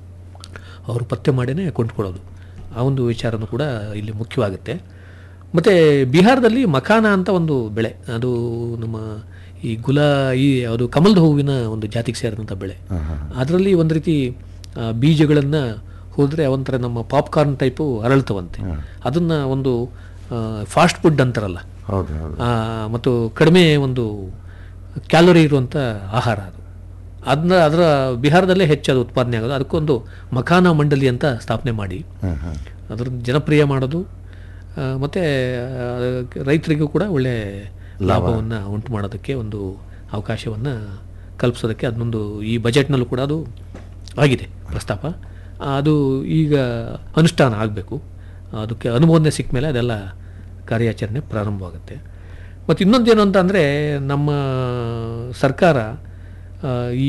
ಅವರು ಪತ್ತೆ ಮಾಡಿನೇ ಕೊಂಡ್ಕೊಳ್ಳೋದು ಆ ಒಂದು ವಿಚಾರನೂ ಕೂಡ ಇಲ್ಲಿ ಮುಖ್ಯವಾಗುತ್ತೆ ಮತ್ತು ಬಿಹಾರದಲ್ಲಿ ಮಖಾನ ಅಂತ ಒಂದು ಬೆಳೆ ಅದು ನಮ್ಮ ಈ ಗುಲಾ ಈ ಅದು ಕಮಲದ ಹೂವಿನ ಒಂದು ಜಾತಿಗೆ ಸೇರಿದಂಥ ಬೆಳೆ ಅದರಲ್ಲಿ ಒಂದು ರೀತಿ ಬೀಜಗಳನ್ನು ಹೋದರೆ ಒಂಥರ ನಮ್ಮ ಪಾಪ್ಕಾರ್ನ್ ಟೈಪು ಅರಳ್ತವಂತೆ ಅದನ್ನು ಒಂದು ಫಾಸ್ಟ್ ಫುಡ್ ಅಂತಾರಲ್ಲ ಹೌದು ಹೌದು ಆ, ಮತ್ತು ಕಡಿಮೆ ಒಂದು ಕ್ಯಾಲೋರಿ ಇರುವಂಥ ಆಹಾರ ಅದು ಅದನ್ನ ಅದರ ಬಿಹಾರದಲ್ಲೇ ಹೆಚ್ಚು ಅದು ಉತ್ಪಾದನೆ ಆಗೋದು ಅದಕ್ಕೊಂದು ಮಖಾನ ಮಂಡಲಿ ಅಂತ ಸ್ಥಾಪನೆ ಮಾಡಿ ಹಾಂ ಹಾಂ ಅದರ ಜನಪ್ರಿಯ ಮಾಡೋದು ಆ, ಮತ್ತೆ ಆ, ರೈತರಿಗೂ ಕೂಡ ಒಳ್ಳೆ ಲಾಭವನ್ನು ಉಂಟು ಮಾಡೋದಕ್ಕೆ ಒಂದು ಅವಕಾಶವನ್ನು ಕಲ್ಪಿಸೋದಕ್ಕೆ ಅದನ್ನೊಂದು ಈ ಬಜೆಟ್ನಲ್ಲೂ ಕೂಡ ಅದು ಆಗಿದೆ ಪ್ರಸ್ತಾಪ ಅದು ಈಗ ಅನುಷ್ಠಾನ ಆಗಬೇಕು ಅದಕ್ಕೆ ಅನುಮೋದನೆ ಸಿಕ್ಕ ಮೇಲೆ ಅದೆಲ್ಲ ಕಾರ್ಯಾಚರಣೆ ಪ್ರಾರಂಭವಾಗುತ್ತೆ ಮತ್ತು ಇನ್ನೊಂದೇನು ಅಂತ ಅಂದರೆ ನಮ್ಮ ಸರ್ಕಾರ ಆ, ಈ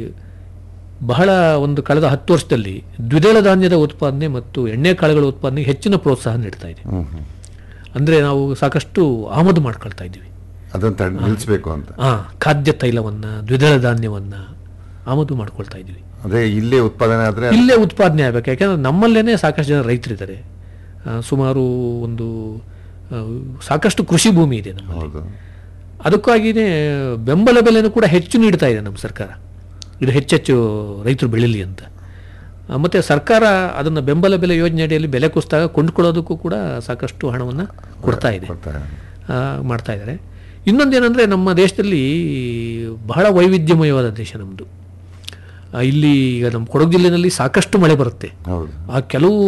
ಬಹಳ ಒಂದು ಕಳೆದ ಹತ್ತು ವರ್ಷದಲ್ಲಿ ದ್ವಿದಳ ಧಾನ್ಯದ ಉತ್ಪಾದನೆ ಮತ್ತು ಎಣ್ಣೆ ಕಾಳುಗಳ ಉತ್ಪಾದನೆಗೆ ಹೆಚ್ಚಿನ ಪ್ರೋತ್ಸಾಹ ನೀಡ್ತಾ ಇದೆ ಹ್ಮ್ ಹ್ಮ್ ಅಂದರೆ ನಾವು ಸಾಕಷ್ಟು ಆಮದು ಮಾಡ್ಕೊಳ್ತಾ ಇದ್ದೀವಿ ಅದನ್ನ ತಡ್ ನಿಲ್ಲಿಸ್ಬೇಕು ಅಂತ ಆ ಖಾದ್ಯ ತೈಲವನ್ನು ದ್ವಿದಳ ಧಾನ್ಯವನ್ನು ಆಮದು ಮಾಡ್ಕೊಳ್ತಾ ಇದ್ದೀವಿ ಅದೇ ಇಲ್ಲೇ ಉತ್ಪಾದನೆ ಆದ್ರೆ ಇಲ್ಲೇ ಉತ್ಪಾದನೆ ಆಗಬೇಕು ಯಾಕೆಂದ್ರೆ ನಮ್ಮಲ್ಲೇನೆ ಸಾಕಷ್ಟು ಜನ ರೈತರಿದ್ದಾರೆ ಆ, ಸುಮಾರು ಒಂದು ಆ, ಸಾಕಷ್ಟು ಕೃಷಿ ಭೂಮಿ ಇದೆ ನಮ್ಮಲ್ಲಿ ಹೌದು ಅದಕ್ಕಾಗಿಯೇ ಬೆಂಬಲ ಬೆಲೆನೂ ಕೂಡ ಹೆಚ್ಚು ನೀಡ್ತಾ ಇದೆ ನಮ್ಮ ಸರ್ಕಾರ ಇದು ಹೆಚ್ಚೆಚ್ಚು ರೈತರು ಬೆಳೀಲಿ ಅಂತ ಆ, ಮತ್ತೆ ಸರ್ಕಾರ ಅದನ್ನು ಬೆಂಬಲ ಬೆಲೆ ಯೋಜನೆ ಅಡಿಯಲ್ಲಿ ಬೆಲೆ ಕುಸಿದಾಗ ಕೊಂಡ್ಕೊಳ್ಳೋದಕ್ಕೂ ಕೂಡ ಸಾಕಷ್ಟು ಹಣವನ್ನು ಕೊಡ್ತಾ ಇದೆ ಕೊಡ್ತಾರೆ ಆ, ಮಾಡ್ತಾ ಇದ್ದಾರೆ ಇನ್ನೊಂದೇನೆಂದರೆ ನಮ್ಮ ದೇಶದಲ್ಲಿ ಬಹಳ ವೈವಿಧ್ಯಮಯವಾದ ದೇಶ ನಮ್ಮದು ಇಲ್ಲಿ ಈಗ ನಮ್ಮ ಕೊಡಗು ಜಿಲ್ಲೆಯಲ್ಲಿ ಸಾಕಷ್ಟು ಮಳೆ ಬರುತ್ತೆ ಹೌದು ಆ ಕೆಲವು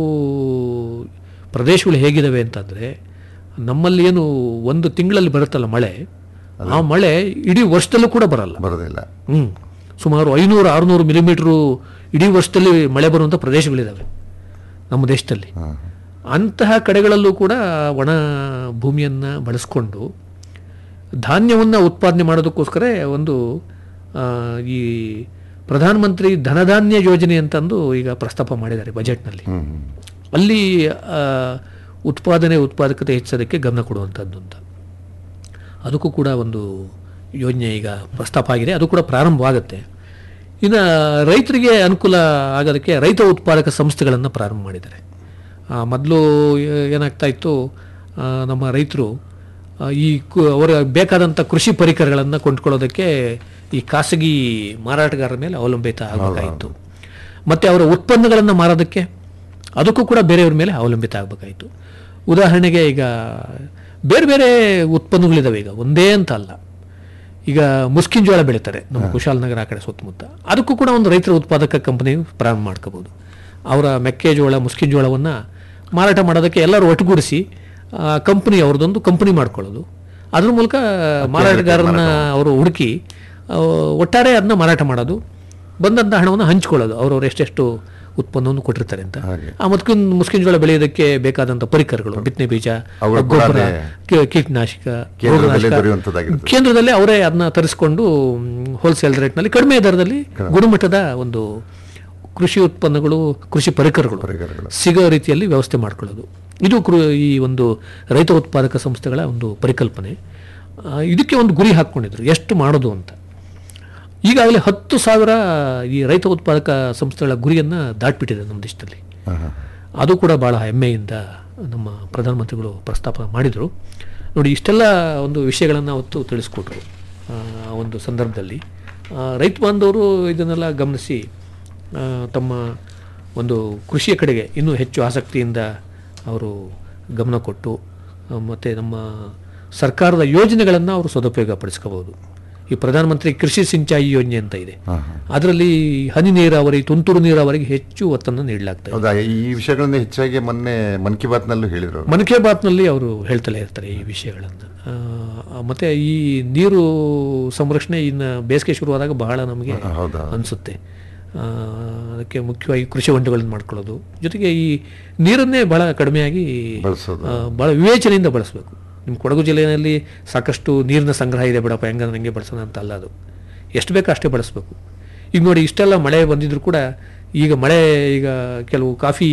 ಪ್ರದೇಶಗಳು ಹೇಗಿದ್ದಾವೆ ಅಂತಂದರೆ ನಮ್ಮಲ್ಲಿ ಏನು ಒಂದು ತಿಂಗಳಲ್ಲಿ ಬರುತ್ತಲ್ಲ ಮಳೆ ಆ ಮಳೆ ಇಡೀ ವರ್ಷದಲ್ಲೂ ಕೂಡ ಬರಲ್ಲ ಬರೋದಿಲ್ಲ ಹ್ಞೂ ಸುಮಾರು ಐನೂರು ಆರುನೂರು ಮಿಲಿಮೀಟ್ರು ಇಡೀ ವರ್ಷದಲ್ಲಿ ಮಳೆ ಬರುವಂಥ ಪ್ರದೇಶಗಳಿದ್ದಾವೆ ನಮ್ಮ ದೇಶದಲ್ಲಿ ಹಾಂ ಅಂತಹ ಕಡೆಗಳಲ್ಲೂ ಕೂಡ ಒಣ ಭೂಮಿಯನ್ನು ಬಳಸ್ಕೊಂಡು ಧಾನ್ಯವನ್ನು ಉತ್ಪಾದನೆ ಮಾಡೋದಕ್ಕೋಸ್ಕರ ಒಂದು ಆ, ಈ ಪ್ರಧಾನಮಂತ್ರಿ ಧನಧಾನ್ಯ ಯೋಜನೆ ಅಂತಂದು ಈಗ ಪ್ರಸ್ತಾಪ ಮಾಡಿದ್ದಾರೆ ಬಜೆಟ್ನಲ್ಲಿ ಹ್ಮ್ ಹ್ಮ್ ಅಲ್ಲಿ ಆ, ಉತ್ಪಾದನೆ ಉತ್ಪಾದಕತೆ ಹೆಚ್ಚೋದಕ್ಕೆ ಗಮನ ಕೊಡುವಂಥದ್ದು ಅಂತ ಅದಕ್ಕೂ ಕೂಡ ಒಂದು ಯೋಜನೆ ಈಗ ಪ್ರಸ್ತಾಪ ಆಗಿದೆ ಅದು ಕೂಡ ಪ್ರಾರಂಭವಾಗುತ್ತೆ ಇನ್ನು ರೈತರಿಗೆ ಅನುಕೂಲ ಆಗೋದಕ್ಕೆ ರೈತ ಉತ್ಪಾದಕ ಸಂಸ್ಥೆಗಳನ್ನು ಪ್ರಾರಂಭ ಮಾಡಿದ್ದಾರೆ ಮೊದಲು ಏನಾಗ್ತಾ ಇತ್ತು ಆ, ನಮ್ಮ ರೈತರು ಆ, ಈ ಕು ಅವರ ಬೇಕಾದಂಥ ಕೃಷಿ ಪರಿಕರಗಳನ್ನು ಕೊಂಡ್ಕೊಳ್ಳೋದಕ್ಕೆ ಈ ಖಾಸಗಿ ಮಾರಾಟಗಾರರ ಮೇಲೆ ಅವಲಂಬಿತ ಆಗಬೇಕಾಯಿತು ಮತ್ತು ಅವರ ಉತ್ಪನ್ನಗಳನ್ನು ಮಾರೋದಕ್ಕೆ ಅದಕ್ಕೂ ಕೂಡ ಬೇರೆಯವ್ರ ಮೇಲೆ ಅವಲಂಬಿತ ಆಗಬೇಕಾಯಿತು ಉದಾಹರಣೆಗೆ ಈಗ ಬೇರೆ ಬೇರೆ ಉತ್ಪನ್ನಗಳಿದಾವೆ ಈಗ ಒಂದೇ ಅಂತ ಅಲ್ಲ ಈಗ ಮುಸ್ಕಿನ್ ಜೋಳ ಬೆಳೀತಾರೆ ನಮ್ಮ ಕುಶಾಲನಗರ ಆ ಕಡೆ ಸುತ್ತಮುತ್ತ ಅದಕ್ಕೂ ಕೂಡ ಒಂದು ರೈತರ ಉತ್ಪಾದಕ ಕಂಪನಿ ಪ್ರಾರಂಭ ಮಾಡ್ಕೋಬಹುದು ಅವರ ಮೆಕ್ಕೆಜೋಳ ಮುಸ್ಕಿನ್ ಜೋಳವನ್ನು ಮಾರಾಟ ಮಾಡೋದಕ್ಕೆ ಎಲ್ಲರೂ ಒಟ್ಟುಗೂಡಿಸಿ ಕಂಪನಿ ಅವ್ರದ್ದೊಂದು ಕಂಪನಿ ಮಾಡ್ಕೊಳ್ಳೋದು ಅದ್ರ ಮೂಲಕ ಮಾರಾಟಗಾರರನ್ನ ಅವರು ಹುಡುಕಿ ಆ, ಒಟ್ಟಾರೆ ಅದನ್ನ ಮಾರಾಟ ಮಾಡೋದು ಬಂದಂಥ ಹಣವನ್ನು ಹಂಚ್ಕೊಳ್ಳೋದು ಅವ್ರವ್ರು ಎಷ್ಟೆಷ್ಟು ಉತ್ಪನ್ನವನ್ನು ಕೊಟ್ಟಿರ್ತಾರೆ ಅಂತ ಹಾಗೆ. ಆ ಮುಸ್ಕಿನ್ ಮುಸ್ಕಿನ ಜೋಳ ಬೆಳೆಯೋದಕ್ಕೆ ಬೇಕಾದಂಥ ಪರಿಕರಗಳು ಬಿತ್ತನೆ ಬೀಜ ಅವುಗಳು ಕೂಡ ಗೊಬ್ಬರ ಅಲ್ಲೇ ಕೀ- ಕೀಟನಾಶಕ ಕೇಂದ್ರದಲ್ಲೇ ರೋಗನಾಶಕ. ದೊರೆಯುವಂಥದ್ದಾಗಿರುತ್ತೆ. ಕೇಂದ್ರದಲ್ಲೇ ಅವರೇ ಅದನ್ನ ತರಿಸ್ಕೊಂಡು ಹೋಲ್ಸೇಲ್ ರೇಟ್ನಲ್ಲಿ ಕಡಿಮೆ ದರದಲ್ಲಿ ಗುಣಮಟ್ಟದ ಒಂದು ಕೃಷಿ ಉತ್ಪನ್ನಗಳು ಕೃಷಿ ಪರಿಕರಗಳು ಪರಿಕರಗಳು. ಸಿಗೋ ರೀತಿಯಲ್ಲಿ ವ್ಯವಸ್ಥೆ ಮಾಡ್ಕೊಳ್ಳೋದು ಇದು ಕೃ ಈ ಒಂದು ರೈತ ಉತ್ಪಾದಕ ಸಂಸ್ಥೆಗಳ ಒಂದು ಪರಿಕಲ್ಪನೆ ಆ, ಇದಕ್ಕೆ ಒಂದು ಗುರಿ ಹಾಕ್ಕೊಂಡಿದ್ರು ಎಷ್ಟು ಮಾಡೋದು ಅಂತ ಈಗಾಗಲೇ ಹತ್ತು ಸಾವಿರ ಈ ರೈತ ಉತ್ಪಾದಕ ಸಂಸ್ಥೆಗಳ ಗುರಿಯನ್ನು ದಾಟ್ಬಿಟ್ಟಿದೆ ನಮ್ಮ ದೇಶದಲ್ಲಿ ಹಾ, ಹಾ. ಅದು ಕೂಡ ಭಾಳ ಹೆಮ್ಮೆಯಿಂದ ನಮ್ಮ ಪ್ರಧಾನಮಂತ್ರಿಗಳು ಪ್ರಸ್ತಾಪ ಮಾಡಿದರು ನೋಡಿ ಇಷ್ಟೆಲ್ಲ ಒಂದು ವಿಷಯಗಳನ್ನು ಅವತ್ತು ತಿಳಿಸ್ಕೊಟ್ರು ಆ, ಆ ಒಂದು ಸಂದರ್ಭದಲ್ಲಿ ಆ, ರೈತ ಬಾಂಧವರು ಇದನ್ನೆಲ್ಲ ಗಮನಿಸಿ ಆ, ತಮ್ಮ ಒಂದು ಕೃಷಿಯ ಕಡೆಗೆ ಇನ್ನೂ ಹೆಚ್ಚು ಆಸಕ್ತಿಯಿಂದ ಅವರು ಗಮನ ಕೊಟ್ಟು ಮತ್ತು ನಮ್ಮ ಸರ್ಕಾರದ ಯೋಜನೆಗಳನ್ನು ಅವರು ಸದುಪಯೋಗ ಪಡಿಸ್ಕೋಬಹುದು ಈ ಪ್ರಧಾನಮಂತ್ರಿ ಕೃಷಿ ಸಿಂಚಾಯಿ ಯೋಜನೆ ಅಂತ ಇದೆ ಹಾ, ಹಾ. ಅದರಲ್ಲಿ ಹನಿ ನೀರಾವರಿ ತುಂತುರು ನೀರಾವರಿಗೆ ಹೆಚ್ಚು ಒತ್ತನ್ನು ನೀಡಲಾಗ್ತದೆ ಹೌದಾ ಈ ವಿಷಯಗಳನ್ನ ಹೆಚ್ಚಾಗಿ ಮೊನ್ನೆ ಮನ್ ಕಿ ಬಾತ್ ನಲ್ಲೂ ಹೇಳಿದ್ರು ಅವ್ರು. ಮನ್ ಕಿ ಬಾತ್ನಲ್ಲಿ ಅವರು ಹೇಳ್ತಲೇ ಇರ್ತಾರೆ ಈ ವಿಷಯಗಳನ್ನು ಆ, ಮತ್ತೆ ಈ ನೀರು ಸಂರಕ್ಷಣೆ ಇನ್ನು ಬೇಸಿಗೆ ಶುರುವಾದಾಗ ಬಹಳ ನಮಗೆ ಹೌದಾ ಅನಿಸುತ್ತೆ ಆ, ಅದಕ್ಕೆ ಮುಖ್ಯವಾಗಿ ಕೃಷಿ ಹೊಂಡಗಳನ್ನು ಮಾಡ್ಕೊಳ್ಳೋದು ಜೊತೆಗೆ ಈ ನೀರನ್ನೇ ಬಹಳ ಕಡಿಮೆಯಾಗಿ ಬಳಸೋದು. ಆ, ಬಹಳ ವಿವೇಚನೆಯಿಂದ ಬಳಸಬೇಕು ನಿಮ್ಮ ಕೊಡಗು ಜಿಲ್ಲೆಯಲ್ಲಿ ಸಾಕಷ್ಟು ನೀರಿನ ಸಂಗ್ರಹ ಇದೆ ಬಿಡಪ್ಪ ಹೆಂಗ ನನಗೆ ಬಳಸೋಣ ಅಂತ ಅಲ್ಲ ಅದು ಎಷ್ಟು ಬೇಕೋ ಅಷ್ಟೇ ಬಳಸಬೇಕು ಈಗ ನೋಡಿ ಇಷ್ಟೆಲ್ಲ ಮಳೆ ಬಂದಿದ್ರು ಕೂಡ ಈಗ ಮಳೆ ಈಗ ಕೆಲವು ಕಾಫಿ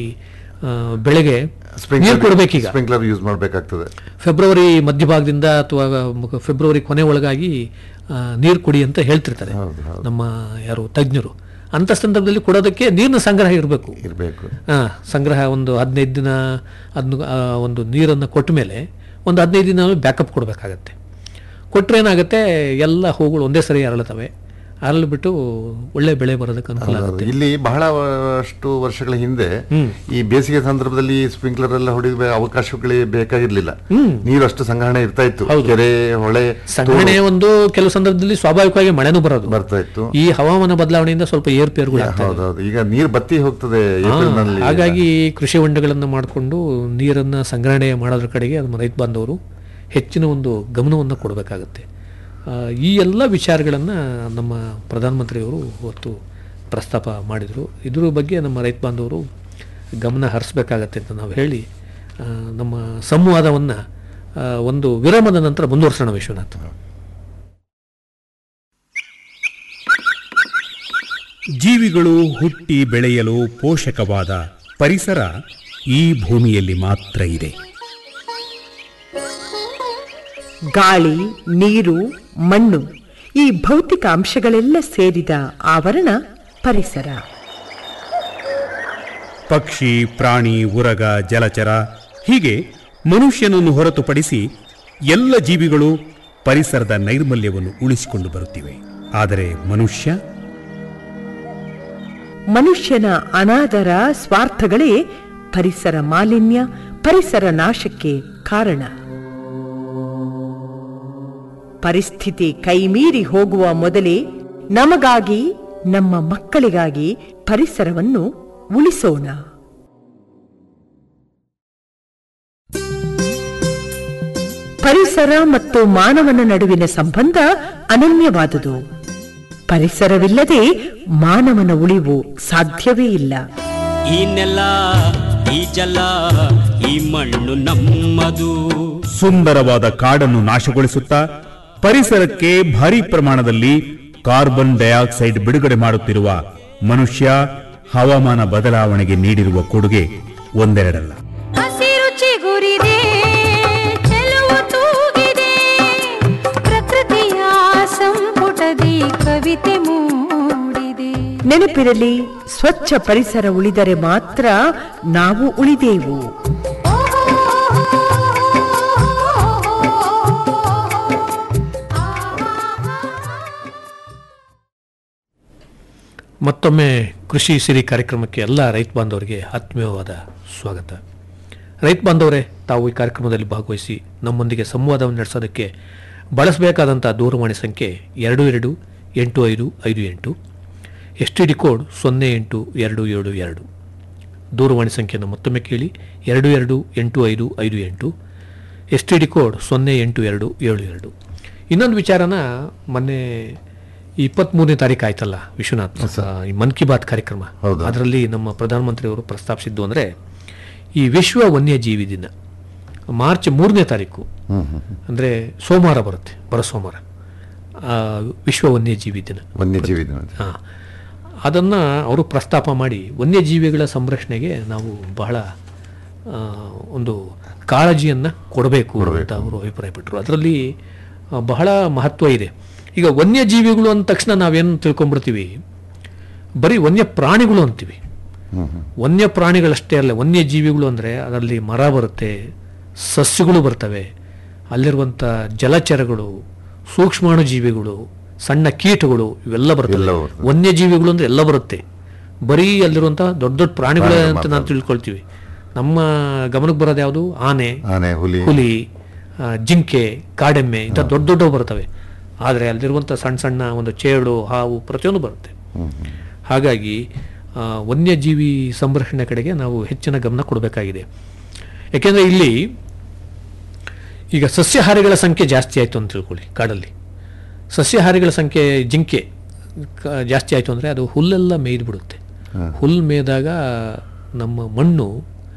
ಆ, ಬೆಳೆಗೆ ನೀರು ಕೊಡಬೇಕೀಗ ಸ್ಪ್ರಿಂಕ್ಲರ್ ಯೂಸ್ ಮಾಡಬೇಕಾಗ್ತದೆ ಫೆಬ್ರವರಿ ಮಧ್ಯಭಾಗದಿಂದ ಅಥವಾ ಮುಖ- ಫೆಬ್ರವರಿ ಕೊನೆ ಒಳಗಾಗಿ ನೀರು ಕುಡಿ ಅಂತ ಹೇಳ್ತಿರ್ತಾರೆ ಹೌದು, ಹೌದು. ನಮ್ಮ ಯಾರು ತಜ್ಞರು ಅಂಥ ಸಂದರ್ಭದಲ್ಲಿ ಕೊಡೋದಕ್ಕೆ ನೀರಿನ ಸಂಗ್ರಹ ಇರಬೇಕು ಇರಬೇಕು ಸಂಗ್ರಹ ಒಂದು ಹದಿನೈದು ದಿನ ಅದನ್ನು ಒಂದು ನೀರನ್ನು ಕೊಟ್ಟ ಮೇಲೆ ಒಂದು ಹದಿನೈದು ದಿನ ಬ್ಯಾಕಪ್ ಕೊಡಬೇಕಾಗತ್ತೆ ಕೊಟ್ಟರೆ ಏನಾಗುತ್ತೆ ಎಲ್ಲ ಹೂಗಳು ಒಂದೇ ಸರಿ ಅರಳುತ್ತವೆ ಅರಳಿಬಿಟ್ಟು ಒಳ್ಳೆ ಬೆಳೆ ಬರೋದಕ್ಕೆ ಅನುಕೂಲ ಆಗುತ್ತೆ ಇಲ್ಲಿ ಬಹಳಷ್ಟು ವರ್ಷಗಳ ಹಿಂದೆ ಈ ಬೇಸಿಗೆ ಸಂದರ್ಭದಲ್ಲಿ ಸ್ಪ್ರಿಂಕ್ಲರ್ ಎಲ್ಲ ಹೊಡೆಯುವ ಅವಕಾಶಗಳೇ ಬೇಕಾಗಿರ್ಲಿಲ್ಲ ನೀರು ಅಷ್ಟು ಸಂಗ್ರಹಣೆ ಇರ್ತಾ ಇತ್ತು ಕೆರೆ ಹೊಳೆ ಸಂಗ್ರಹಣೆ ಒಂದು ಕೆಲವು ಸಂದರ್ಭದಲ್ಲಿ ಸ್ವಾಭಾವಿಕವಾಗಿ ಮಳೆನೂ ಬರೋದು ಬರ್ತಾ ಇತ್ತು ಈ ಹವಾಮಾನ ಬದಲಾವಣೆಯಿಂದ ಸ್ವಲ್ಪ ಏರ್ಪೇರುಗಳು ಆಗ್ತವೆ ಹೌದೌದು ಈಗ ನೀರು ಬತ್ತಿ ಹೋಗ್ತದೆ ಏಪ್ರಿಲ್ ನಲ್ಲಿ ಹಾಗಾಗಿ ಕೃಷಿ ಹೊಂಡಗಳನ್ನು ಮಾಡಿಕೊಂಡು ನೀರನ್ನು ಸಂಗ್ರಹಣೆ ಮಾಡೋದ್ರ ಕಡೆಗೆ ನಮ್ಮ ರೈತ ಬಾಂಧವರು ಹೆಚ್ಚಿನ ಒಂದು ಗಮನವನ್ನು ಕೊಡಬೇಕಾಗತ್ತೆ ಆ, ಈ ಎಲ್ಲ ವಿಚಾರಗಳನ್ನು ನಮ್ಮ ಪ್ರಧಾನಮಂತ್ರಿಯವರು ಇವತ್ತು ಪ್ರಸ್ತಾಪ ಮಾಡಿದರು ಇದ್ರ ಬಗ್ಗೆ ನಮ್ಮ ರೈತ ಬಾಂಧವರು ಗಮನ ಹರಿಸ್ಬೇಕಾಗತ್ತೆ ಅಂತ ನಾವು ಹೇಳಿ ಆ, ನಮ್ಮ ಸಂವಾದವನ್ನು ಒಂದು ವಿರಾಮದ ನಂತರ ಮುಂದುವರ್ಸೋಣ ವಿಶ್ವನಾಥ್ ಜೀವಿಗಳು ಹುಟ್ಟಿ ಬೆಳೆಯಲು ಪೋಷಕವಾದ ಪರಿಸರ ಈ ಭೂಮಿಯಲ್ಲಿ ಮಾತ್ರ ಇದೆ ಗಾಳಿ ನೀರು ಮಣ್ಣು ಈ ಭೌತಿಕ ಅಂಶಗಳೆಲ್ಲ ಸೇರಿದ ಆವರಣ ಪರಿಸರ ಪಕ್ಷಿ ಪ್ರಾಣಿ ಉರಗ ಜಲಚರ ಹೀಗೆ ಮನುಷ್ಯನನ್ನು ಹೊರತುಪಡಿಸಿ ಎಲ್ಲ ಜೀವಿಗಳು ಪರಿಸರದ ನೈರ್ಮಲ್ಯವನ್ನು ಉಳಿಸಿಕೊಂಡು ಬರುತ್ತಿವೆ ಆದರೆ ಮನುಷ್ಯ ಮನುಷ್ಯನ ಅನಾದರ ಸ್ವಾರ್ಥಗಳೇ ಪರಿಸರ ಮಾಲಿನ್ಯ ಪರಿಸರ ನಾಶಕ್ಕೆ ಕಾರಣ ಪರಿಸ್ಥಿತಿ ಕೈಮೀರಿ ಹೋಗುವ ಮೊದಲೇ ನಮಗಾಗಿ ನಮ್ಮ ಮಕ್ಕಳಿಗಾಗಿ ಪರಿಸರವನ್ನು ಉಳಿಸೋಣ ಪರಿಸರ ಮತ್ತು ಮಾನವನ ನಡುವಿನ ಸಂಬಂಧ ಅನನ್ಯವಾದುದು ಪರಿಸರವಿಲ್ಲದೆ ಮಾನವನ ಉಳಿವು ಸಾಧ್ಯವೇ ಇಲ್ಲ ಈ ನೆಲ ಈ ಜಲ ಈ ಮಣ್ಣು ನಮ್ಮದು ಸುಂದರವಾದ ಕಾಡನ್ನು ನಾಶಗೊಳಿಸುತ್ತಾ ಪರಿಸರಕ್ಕೆ ಭಾರಿ ಪ್ರಮಾಣದಲ್ಲಿ ಕಾರ್ಬನ್ ಡೈಆಕ್ಸೈಡ್ ಬಿಡುಗಡೆ ಮಾಡುತ್ತಿರುವ ಮನುಷ್ಯ ಹವಾಮಾನ ಬದಲಾವಣೆಗೆ ನೀಡಿರುವ ಕೊಡುಗೆ ಒಂದೆರಡಲ್ಲ ಹಸಿರು ಚಿಗುರಿದೆ ಚೆಲುವು ತೂಗಿದೆ ಪ್ರಕೃತಿಯ ಸಂಪುಟದಿ ಕವಿತೆ ಮೂಡಿದೆ ನೆನಪಿರಲಿ ಸ್ವಚ್ಛ ಪರಿಸರ ಉಳಿದರೆ ಮಾತ್ರ ನಾವು ಉಳಿದೇವು ಮತ್ತೊಮ್ಮೆ ಕೃಷಿ ಸಿರಿ ಕಾರ್ಯಕ್ರಮಕ್ಕೆ ಎಲ್ಲ ರೈತ ಬಾಂಧವರಿಗೆ ಆತ್ಮೀಯವಾದ ಸ್ವಾಗತ ರೈತ ಬಾಂಧವರೇ ತಾವು ಈ ಕಾರ್ಯಕ್ರಮದಲ್ಲಿ ಭಾಗವಹಿಸಿ ನಮ್ಮೊಂದಿಗೆ ಸಂವಾದವನ್ನು ನಡೆಸೋದಕ್ಕೆ ಬಳಸಬೇಕಾದಂಥ ದೂರವಾಣಿ ಸಂಖ್ಯೆ ಎರಡು ಎರಡು ಎಂಟು ಐದು ಐದು ಎಂಟು ಎಸ್ ಟಿ ಡಿ ಕೋಡ್ ಸೊನ್ನೆ ಎಂಟು ಎರಡು ಏಳು ಎರಡು ದೂರವಾಣಿ ಸಂಖ್ಯೆಯನ್ನು ಮತ್ತೊಮ್ಮೆ ಕೇಳಿ ಎರಡು ಎರಡು ಎಂಟು ಐದು ಐದು ಎಂಟು ಎಸ್ ಟಿ ಡಿ ಕೋಡ್ ಸೊನ್ನೆ ಎಂಟು ಎರಡು ಏಳು ಎರಡು ಇನ್ನೊಂದು ವಿಚಾರನ ಮೊನ್ನೆ ಇಪ್ಪತ್ಮೂರನೇ ತಾರೀಕು ಆಯ್ತಲ್ಲ ವಿಶ್ವನಾಥ್ ಆ, ಈ ಮನ್ ಕಿ ಬಾತ್ ಕಾರ್ಯಕ್ರಮ ಹೌದು. ಅದರಲ್ಲಿ ನಮ್ಮ ಪ್ರಧಾನಮಂತ್ರಿಯವರು ಪ್ರಸ್ತಾಪಿಸಿದ್ದು ಅಂದರೆ ಈ ವಿಶ್ವ ವನ್ಯಜೀವಿ ದಿನ ಮಾರ್ಚ್ ಮೂರನೇ ತಾರೀಕು ಅಂದರೆ ಸೋಮವಾರ ಬರುತ್ತೆ ಬರೋ ಸೋಮವಾರ ಆ, ವಿಶ್ವ ವನ್ಯಜೀವಿ ದಿನ ವನ್ಯಜೀವಿ ದಿನ. ಹಾಂ ಅದನ್ನು ಅವರು ಪ್ರಸ್ತಾಪ ಮಾಡಿ ವನ್ಯಜೀವಿಗಳ ಸಂರಕ್ಷಣೆಗೆ ನಾವು ಬಹಳ ಆ, ಒಂದು ಕಾಳಜಿಯನ್ನು ಕೊಡಬೇಕು ಅಂತ ಅವರು ಅಭಿಪ್ರಾಯಪಟ್ಟರು ಅದರಲ್ಲಿ ಆ, ಬಹಳ ಮಹತ್ವ ಇದೆ ಈಗ ವನ್ಯಜೀವಿಗಳು ಅಂದ ತಕ್ಷಣ ನಾವೇನು ತಿಳ್ಕೊಂಡ್ಬಿಡ್ತೀವಿ ಬರೀ ವನ್ಯ ಪ್ರಾಣಿಗಳು ಅಂತೀವಿ ವನ್ಯ ಪ್ರಾಣಿಗಳಷ್ಟೇ ಅಲ್ಲ ವನ್ಯಜೀವಿಗಳು ಅಂದರೆ ಅದರಲ್ಲಿ ಮರ ಬರುತ್ತೆ ಸಸ್ಯಗಳು ಬರ್ತವೆ ಅಲ್ಲಿರುವಂಥ ಜಲಚರಗಳು ಸೂಕ್ಷ್ಮಾಣು ಜೀವಿಗಳು ಸಣ್ಣ ಕೀಟಗಳು ಇವೆಲ್ಲ ಬರ್ತವೆ ಎಲ್ಲ ಬರ್ತವೆ. ವನ್ಯಜೀವಿಗಳು ಅಂದ್ರೆ ಎಲ್ಲ ಬರುತ್ತೆ ಬರೀ ಅಲ್ಲಿರುವಂಥ ದೊಡ್ಡ ದೊಡ್ಡ ಪ್ರಾಣಿಗಳು ಅಂತ ನಾವು ತಿಳ್ಕೊಳ್ತೀವಿ ನಮ್ಮ ಗಮನಕ್ಕೆ ಬರೋದು ಯಾವುದು ಆನೆ ಆನೆ ಹುಲಿ ಹುಲಿ ಆ, ಜಿಂಕೆ ಕಾಡೆಮ್ಮೆ ಇಂಥ ದೊಡ್ಡ ದೊಡ್ಡವು ಬರ್ತವೆ ಆದರೆ ಅಲ್ಲಿರುವಂಥ ಸಣ್ಣ ಸಣ್ಣ ಒಂದು ಚೇಳು ಹಾವು ಪ್ರತಿಯೊಂದು ಬರುತ್ತೆ ಹಾಗಾಗಿ ಆ, ವನ್ಯಜೀವಿ ಸಂರಕ್ಷಣೆ ಕಡೆಗೆ ನಾವು ಹೆಚ್ಚಿನ ಗಮನ ಕೊಡಬೇಕಾಗಿದೆ ಯಾಕೆಂದರೆ ಇಲ್ಲಿ ಈಗ ಸಸ್ಯಾಹಾರಿಗಳ ಸಂಖ್ಯೆ ಜಾಸ್ತಿ ಆಯಿತು ಅಂತ ತಿಳ್ಕೊಳ್ಳಿ ಕಾಡಲ್ಲಿ ಸಸ್ಯಾಹಾರಿಗಳ ಸಂಖ್ಯೆ ಜಿಂಕೆ ಕ- ಜಾಸ್ತಿ ಆಯಿತು ಅಂದರೆ ಅದು ಹುಲ್ಲೆಲ್ಲ ಮೇಯ್ದು ಬಿಡುತ್ತೆ ಹುಲ್ಲು ಮೇಯ್ದಾಗ ನಮ್ಮ ಮಣ್ಣು